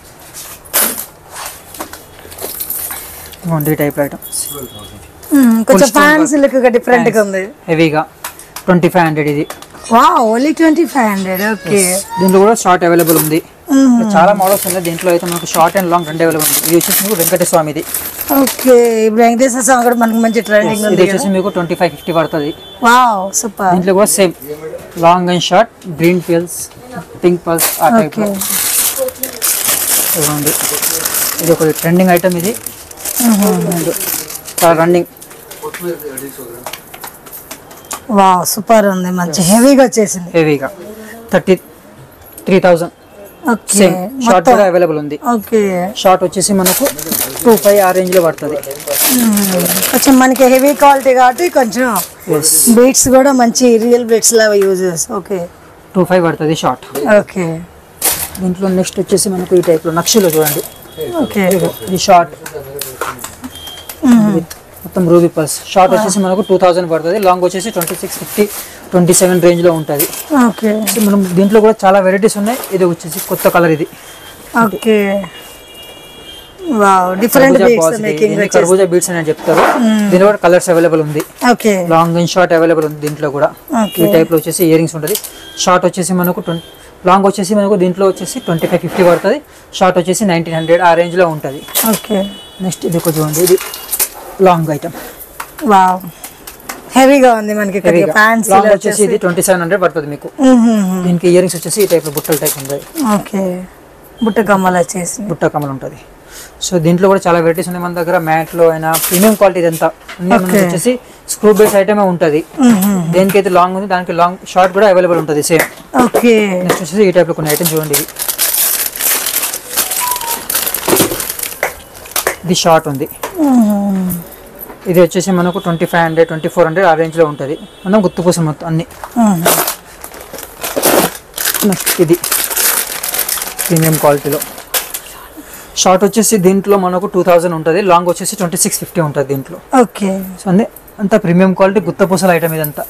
ఇవ్వండి టైప్ ఐటమ్స్ మ్మ్, కొంచెం ఫ్యాన్సీ లుక్ గా డిఫరెంట్ గా ఉంది హెవీగా ట్వంటీ ఫైవ్ హండ్రెడ్ ఇది wow only twenty five hundred okay దీంట్లో కూడా షార్ట్ అవైలబుల్ ఉంది చాలా మోడల్స్ ఉన్నాయి దీంట్లో అయితే మనకు షార్ట్ అండ్ లాంగ్ రెండు అవైలబుల్ ఉంది ఇది వచ్చేసి మీకు వెంకటేశ్వర స్వామిది ఓకే ఇప్పుడు వెంకటేశ్వర స్వామి కూడా మనకి మంచి ట్రెండింగ్ ఇది ఉంది వచ్చేసి మీకు ట్వంటీ ఫైవ్ ఫిఫ్టీ పడుతుంది వావ్ సూపర్ దీంట్లో కూడా same long and short green pearls pink pearls ఆ టైప్ ఓకే ఇవ్వండి ఇది ఒక ట్రెండింగ్ ఐటమ్ ఇది And చాలా రన్నింగ్ వావ్ సూపర్ ఉంది మంచి హెవీగా వచ్చేసింది హెవీగా thirty three thousand okay same short కూడా అవైలబుల్ ఉంది ఓకే షార్ట్ వచ్చేసి మనకు టూ ఫైవ్ ఆ రేంజ్ లో పడుతుంది కొంచెం మనకి హెవీ క్వాలిటీ కాబట్టి కొంచెం ఎస్ బీట్స్ కూడా మంచి రియల్ బీట్స్ లాగా యూజ్ చేస్తాం ఓకే టూ ఫైవ్ పడుతుంది షార్ట్ ఓకే దీంట్లో నెక్స్ట్ వచ్చేసి మనకు ఈ టైప్ లో నక్షిలో చూడండి ఓకే ఇది షార్ట్ మొత్తం రూబీ పల్స్ షార్ట్ వచ్చేసి మనకు టూ థౌసండ్ పడుతుంది లాంగ్ వచ్చేసి twenty six fifty twenty seven range లో ఉంటుంది ఓకే సో మనం దీంట్లో కూడా చాలా వెరైటీస్ ఉన్నాయి ఇది వచ్చేసి కొత్త కలర్ ఇది okay wow different beads making కర్బూజా బీట్స్ అని చెప్తారు దీనిలో కూడా కలర్స్ అవైలబుల్ ఉంది okay long and short available ఉంది దీంట్లో కూడా Okay. ఈ టైప్ లో వచ్చేసి ఇయరింగ్స్ ఉంటుంది షార్ట్ వచ్చేసి మనకు ట్వంటీ లాంగ్ వచ్చేసి మనకు దీంట్లో వచ్చేసి ట్వంటీ ఫైవ్ ఫిఫ్టీ పడుతుంది షార్ట్ వచ్చేసి నైన్టీన్ హండ్రెడ్ ఆ రేంజ్ లో ఉంటుంది ఓకే నెక్స్ట్ ఇది ఒక చూడండి ఇది లాంగ్ ఐటమ్ వావ్ హెవీగా ఉంది మనకి కొద్దిగా ఫ్యాన్సీ లాంగ్ వచ్చేసి ఇది ట్వంటీ సెవెన్ హండ్రెడ్ పడుతుంది మీకు దీనికి ఇయరింగ్స్ వచ్చేసి ఈ టైప్ లో బుట్టల టైప్ ఉంది ఓకే బుట్ట కమ్మలు వచ్చేసి బుట్ట కమల్ ఉంటుంది సో దీంట్లో కూడా చాలా వెరైటీస్ ఉన్నాయి మన దగ్గర మ్యాట్ లో అయినా ప్రీమియం క్వాలిటీ ఇదంతా అన్ని మనకి Okay. వచ్చేసి స్క్రూ బేస్ ఐటమే ఉంటుంది దేనికైతే లాంగ్ ఉంది దానికి లాంగ్ షార్ట్ కూడా అవైలబుల్ ఉంటుంది సేమ్ ఓకే నెక్స్ట్ వచ్చేసి ఈ టైప్ లో కొన్ని ఐటమ్స్ చూడండి ఇది ఇది షార్ట్ ఉంది ఇది వచ్చేసి మనకు twenty five hundred twenty four hundred ఆ రేంజ్ లో ఉంటుంది మనం గుర్తు కోసం మొత్తం అన్ని నెక్స్ట్ ఇది ప్రీమియం క్వాలిటీలో షార్ట్ వచ్చేసి దీంట్లో మనకు టూ థౌజండ్ ఉంటుంది లాంగ్ వచ్చేసి ట్వంటీ సిక్స్ ఫిఫ్టీ ఉంటుంది దీంట్లో ఓకే సో అన్నీ అంతా ప్రీమియం క్వాలిటీ గుత్త పూసల ఐటమ్ ఇదంతా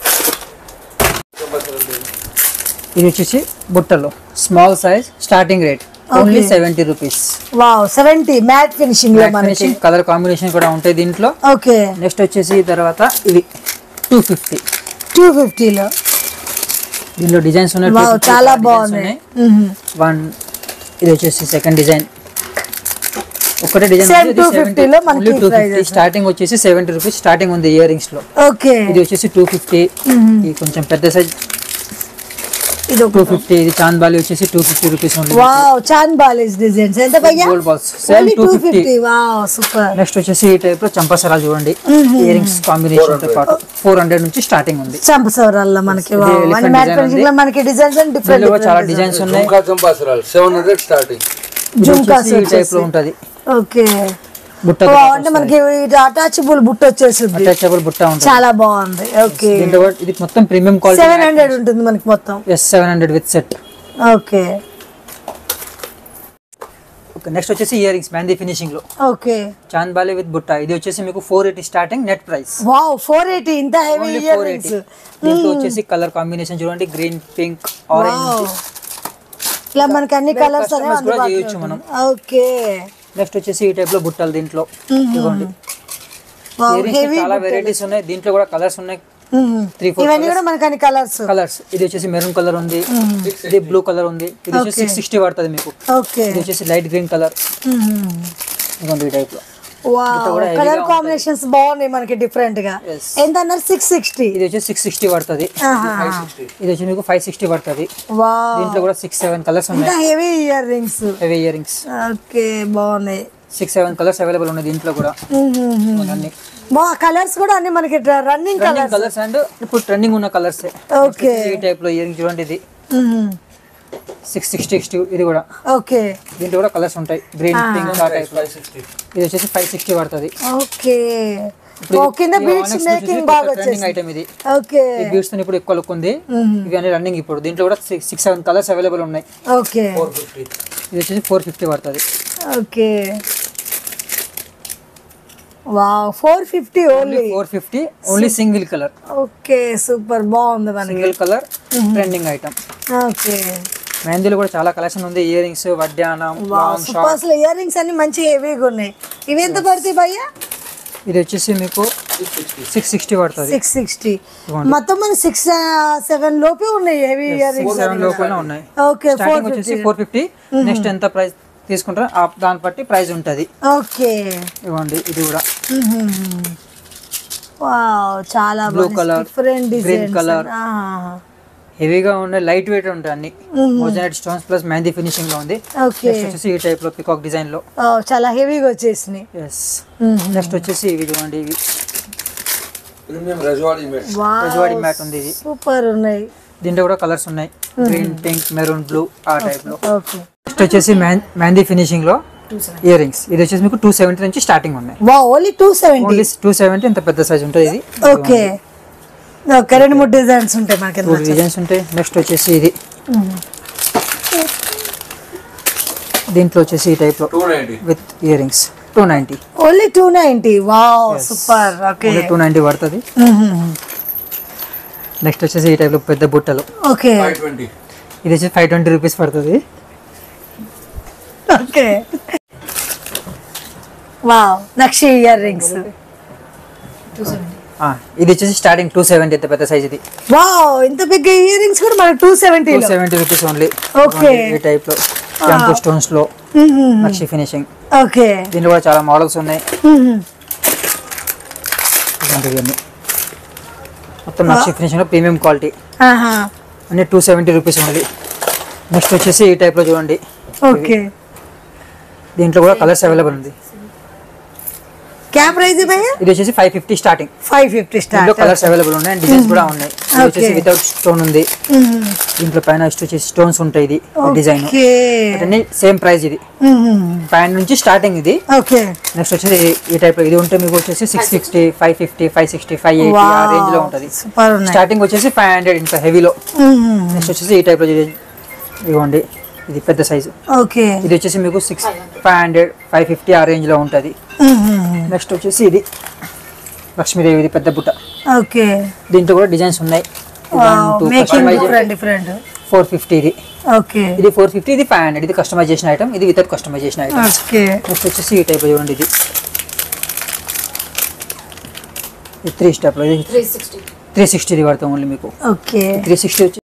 ఇది వచ్చేసి బుట్టలో small size starting rate only seventy rupees wow seventy matte finishing లో మనకి కలర్ కాంబినేషన్ కూడా ఉంటాయి దీంట్లో ఓకే నెక్స్ట్ వచ్చేసి తర్వాత ఇది టూ ఫిఫ్టీ టూ ఫిఫ్టీలో దీనిలో డిజైన్స్ ఉన్నాయి వావ్ 250 చాలా designs బాగున్నాయి ఉన్నాయి. వన్ ఇది వచ్చేసి సెకండ్ డిజైన్ ఒకటే డిజైన్ Same 250 లో మనకి prices. స్టార్టింగ్ వచ్చేసి సెవెంటీ రూపీస్ స్టార్టింగ్ ఉంది ఇయర్ రింగ్స్ లో ఓకే ఇది వచ్చేసి టూ ఫిఫ్టీ ఇది కొంచెం పెద్ద సైజ్ ఇది ఒక టూ ఫిఫ్టీ ఇది చాంద్ బాలి వచ్చేసి టూ ఫిఫ్టీ రూపీస్ ఉంది వావ్ చాంద్ బాలేజ్ డిజైన్స్ ఎంత భయ్యా gold balls same only two two fifty fifty wow super next వచ్చేసి ఈ టైప్ లో చంపసరాలు చూడండి ఇయర్ రింగ్స్ కాంబినేషన్ తో పాటు ఫోర్ హండ్రెడ్ నుంచి స్టార్టింగ్ ఉంది చంపసవరాల్లో మనకి ఇది వావ్ elephant అని మ్యాట్ design ఫినిషింగ్ లో మనకి డిజైన్స్ అండ్ డిఫరెంట్ దీనిలో కూడా చాలా డిజైన్స్ ఉన్నాయి झुमका चंपा सराल सेवन हंड्रेड स्टार्टिंग ఇది జుంకాస్ వచ్చేసి ఈ టైప్ లో ఉంటది ఓకే బుట్ట వావ్ అంటే మనకి అటాచబుల్ బుట్ట వచ్చేసింది అటాచబుల్ బుట్ట ఉంటుంది చాలా బాగుంది ఓకే దీంట్లో కూడా ఇది మొత్తం ప్రీమియం క్వాలిటీ సెవెన్ హండ్రెడ్ ఉంటుంది మనకి మొత్తం yes seven hundred with set okay okay next వచ్చేసి ఇయర్ రింగ్స్ మ్యాందీ ఫినిషింగ్ లో ఓకే చాంద్ బాలి విత్ బుట్ట ఇది వచ్చేసి మీకు four eighty starting net price wow four eighty ఇంత heavy only year four rings eighty దీంట్లో వచ్చేసి కలర్ కాంబినేషన్ చూడండి గ్రీన్ పింక్ ఆరెంజ్ ఇలా మనకి అన్ని కలర్స్ అనేవి customers కూడా అందుబాటులో చేయొచ్చు మనం. ఉంటుంది. ఓకే నెక్స్ట్ వచ్చేసి ఈ టైప్ లో బుట్టలు దీంట్లో ఇదిగోండి వావ్ ఇయర్ రింగ్స్ హెవీ చాలా వెరైటీస్ ఉన్నాయి దీంట్లో కూడా కలర్స్ ఉన్నాయి త్రీ ఫోర్ ఇవన్నీ కూడా మనకి అన్ని కలర్స్ కలర్స్ ఇది వచ్చేసి మెరూన్ కలర్ ఉంది ఇది బ్లూ కలర్ ఉంది ఇది వచ్చేసి సిక్స్ సిక్స్టీ పడుతుంది మీకు ఓకే ఇది వచ్చేసి లైట్ గ్రీన్ కలర్ ఇదిగోండి ఈ టైప్ లో వావ్ కూడా heavy కలర్ గా కాంబినేషన్స్ బాగున్నాయి మనకి డిఫరెంట్ గా Yes. ఎంత అన్నారు సిక్స్ సిక్స్టీ ఇది వచ్చేసి సిక్స్ సిక్స్టీ పడుతుంది ఇది వచ్చి మీకు ఫైవ్ సిక్స్టీ పడుతుంది వావ్ దీంట్లో కూడా సిక్స్ సెవెన్ కలర్స్ ఇంకా ఉన్నాయి heavy earrings heavy earrings okay బాగున్నాయి సిక్స్ సెవెన్ కలర్స్ అవైలబుల్ ఉన్నాయి దీంట్లో కూడా అన్ని బా కలర్స్ కూడా అన్ని మనకి running running colours colours and ఇప్పుడు ట్రెండింగ్ ఉన్న కలర్స్ ఓకే ఈ టైప్ లో ఇయర్ చూడండి ఇది సిక్స్ సిక్స్టీ ఇది కూడా ఓకే దీంట్లో కూడా కలర్స్ ఉంటాయి గ్రీన్ పింక్ ఆ టైప్ లో ఇది వచ్చేసి ఫైవ్ సిక్స్టీ పడుతుంది ఓకే ఓ కింద బీట్స్ మేకింగ్ బాగా ట్రెండింగ్ వచ్చేసి ఐటమ్ ఇది ఓకే ఈ బీడ్స్ తో ఇప్పుడు ఎక్కువ లుక్ ఉంది ఇవి అన్ని రన్నింగ్ ఇప్పుడు దీంట్లో కూడా సిక్స్ సెవెన్ కలర్స్ అవైలబుల్ ఉన్నాయి ఓకే ఇది వచ్చేసి ఫోర్ ఫిఫ్టీ పడుతుంది okay wow four fifty only four fifty only single colour okay super బాగుంది మనకి single colour trending item okay మెహందీలో కూడా చాలా కలెక్షన్ ఉంది ఇయర్ రింగ్స్ వడ్డానం లాంగ్ సూపర్ షార్ట్ అసలు ఇయర్ రింగ్స్ అన్ని మంచి హెవీగా ఉన్నాయి ఇవి ఎంత పడతాయి భయ్యా ఇది వచ్చేసి మీకు సిక్స్ సిక్స్టీ పడుతుంది సిక్స్ సిక్స్టీ మొత్తం మన సిక్స్ సెవెన్ లోపే ఉన్నాయి హెవీ ఇయర్ రింగ్స్ సెవెన్ లోపల ఉన్నాయి ఓకే ఫోర్ స్టార్టింగ్ వచ్చేసి ఫోర్ ఫిఫ్టీ నెక్స్ట్ ఎంత ప్రైస్ తీసుకుంటారో ఆ దాన్ని బట్టి ప్రైస్ ఉంటుంది ఓకే ఇవ్వండి ఇది కూడా వావ్ చాలా Blue colour, different green designs colour. హెవీగా ఉన్నాయి లైట్ వెయిట్ ఉంటాయి అన్ని moissanite stones plus mehndi finishing లో ఉంది ఓకే నెక్స్ట్ వచ్చేసి ఈ టైప్ లో పికాక్ డిజైన్ లో చాలా హెవీగా వచ్చేసినాయి ఎస్ నెక్స్ట్ వచ్చేసి ఇవి చూడండి ఇవి प्रीमियम रजवाड़ी में రజవాడి మ్యాట్ ఉంది ఇది సూపర్ ఉన్నాయి దీంట్లో కూడా కలర్స్ ఉన్నాయి గ్రీన్ పింక్ మెరూన్ బ్లూ ఆ టైప్ లో ఓకే నెక్స్ట్ వచ్చేసి మెహందీ ఫినిషింగ్ లో ఇయర్ రింగ్స్ ఇది వచ్చేసి మీకు టూ సెవెంటీ నుంచి స్టార్టింగ్ ఉన్నాయి వా only two seventy only two seventy ఇంత పెద్ద సైజ్ ఉంటుంది ఇది ఓకే ఓకే రెండు మూడు డిజైన్స్ ఉంటాయి మాకు టూ డిజైన్స్ ఉంటాయి నెక్స్ట్ వచ్చేసి ఇది దీంట్లో వచ్చేసి ఈ టైప్ లో two ninety with earrings two ninety only two ninety wow super okay two ninety పడుతుంది నెక్స్ట్ వచ్చేసి ఈ టైప్ లో పెద్ద బుట్టలు ఓకే ఫైవ్ ట్వంటీ ఇది వచ్చి ఫైవ్ ట్వంటీ రూపీస్ పడుతుంది okay wow nakshi earrings ఆ, ఇది వచ్చేసి స్టార్టింగ్ టూ సెవెంటీ ఇంత పెద్ద సైజ్ ఇది వావ్ ఇంత పెద్ద ఇయర్ రింగ్స్ కూడా మనకు టూ టూ సెవెంటీలో సెవెంటీ రూపీస్ ఓన్లీ Okay. ఈ టైప్ లో క్యాంపు స్టోన్స్ లో నక్షి ఫినిషింగ్ ఓకే దీంట్లో కూడా చాలా మోడల్స్ ఉన్నాయి ఇలాంటివన్నీ మొత్తం నక్షి ఫినిషింగ్ లో ప్రీమియం క్వాలిటీ అన్ని టూ సెవెంటీ రూపీస్ ఉన్నది నెక్స్ట్ వచ్చేసి ఈ టైప్ లో చూడండి ఓకే దీంట్లో కూడా కలర్స్ అవైలబుల్ ఉంది క్యా ప్రైస్ భయ్యా ఇది వచ్చేసి five fifty starting five fifty దీంట్లో స్టార్ట్ కలర్స్ అవైలబుల్ ఉన్నాయి అండ్ డిజైన్స్ కూడా ఉన్నాయి ఇది వచ్చేసి Okay. వితౌట్ స్టోన్ ఉంది దీంట్లో పైన వచ్చేసి స్టోన్స్ ఉంటాయి ఇది డిజైన్ ఓకే అన్ని సేమ్ ప్రైస్ ఇది పైన నుంచి స్టార్టింగ్ ఇది ఓకే నెక్స్ట్ వచ్చేసి ఈ- ఈ టైప్ లో ఇది ఉంటే మీకు వచ్చేసి six sixty five fifty five sixty five eighty ఆ రేంజ్ లో ఉంటుంది సూపర్ ఉన్నాయి స్టార్టింగ్ వచ్చేసి ఫైవ్ హండ్రెడ్ ఇంత హెవీలో మ్మ్. నెక్స్ట్ వచ్చేసి ఈ టైప్ లో ఇది- ఇదిగోండి ఇది పెద్ద సైజు ఓకే ఇది వచ్చేసి మీకు six five hundred five fifty ఆ రేంజ్ లో ఉంటుంది మ్మ్. నెక్స్ట్ వచ్చేసి ఇది లక్ష్మీదేవి ఇది పెద్ద బుట్ట ఓకే దీంట్లో కూడా డిజైన్స్ ఉన్నాయి making different different four fifty ఇది ఓకే ఇది ఫోర్ ఫిఫ్టీ ఇది ఫైవ్ హండ్రెడ్ ఇది కస్టమైజేషన్ ఐటమ్ ఇది without customisation item okay next వచ్చేసి ఈ టైప్ చూడండి ఇది ఇది త్రీ స్టెప్లో ఇది త్రీ సిక్స్టీ ఇది పడతాం ఓన్లీ మీకు ఓకే త్రీ సిక్స్టీ వచ్చి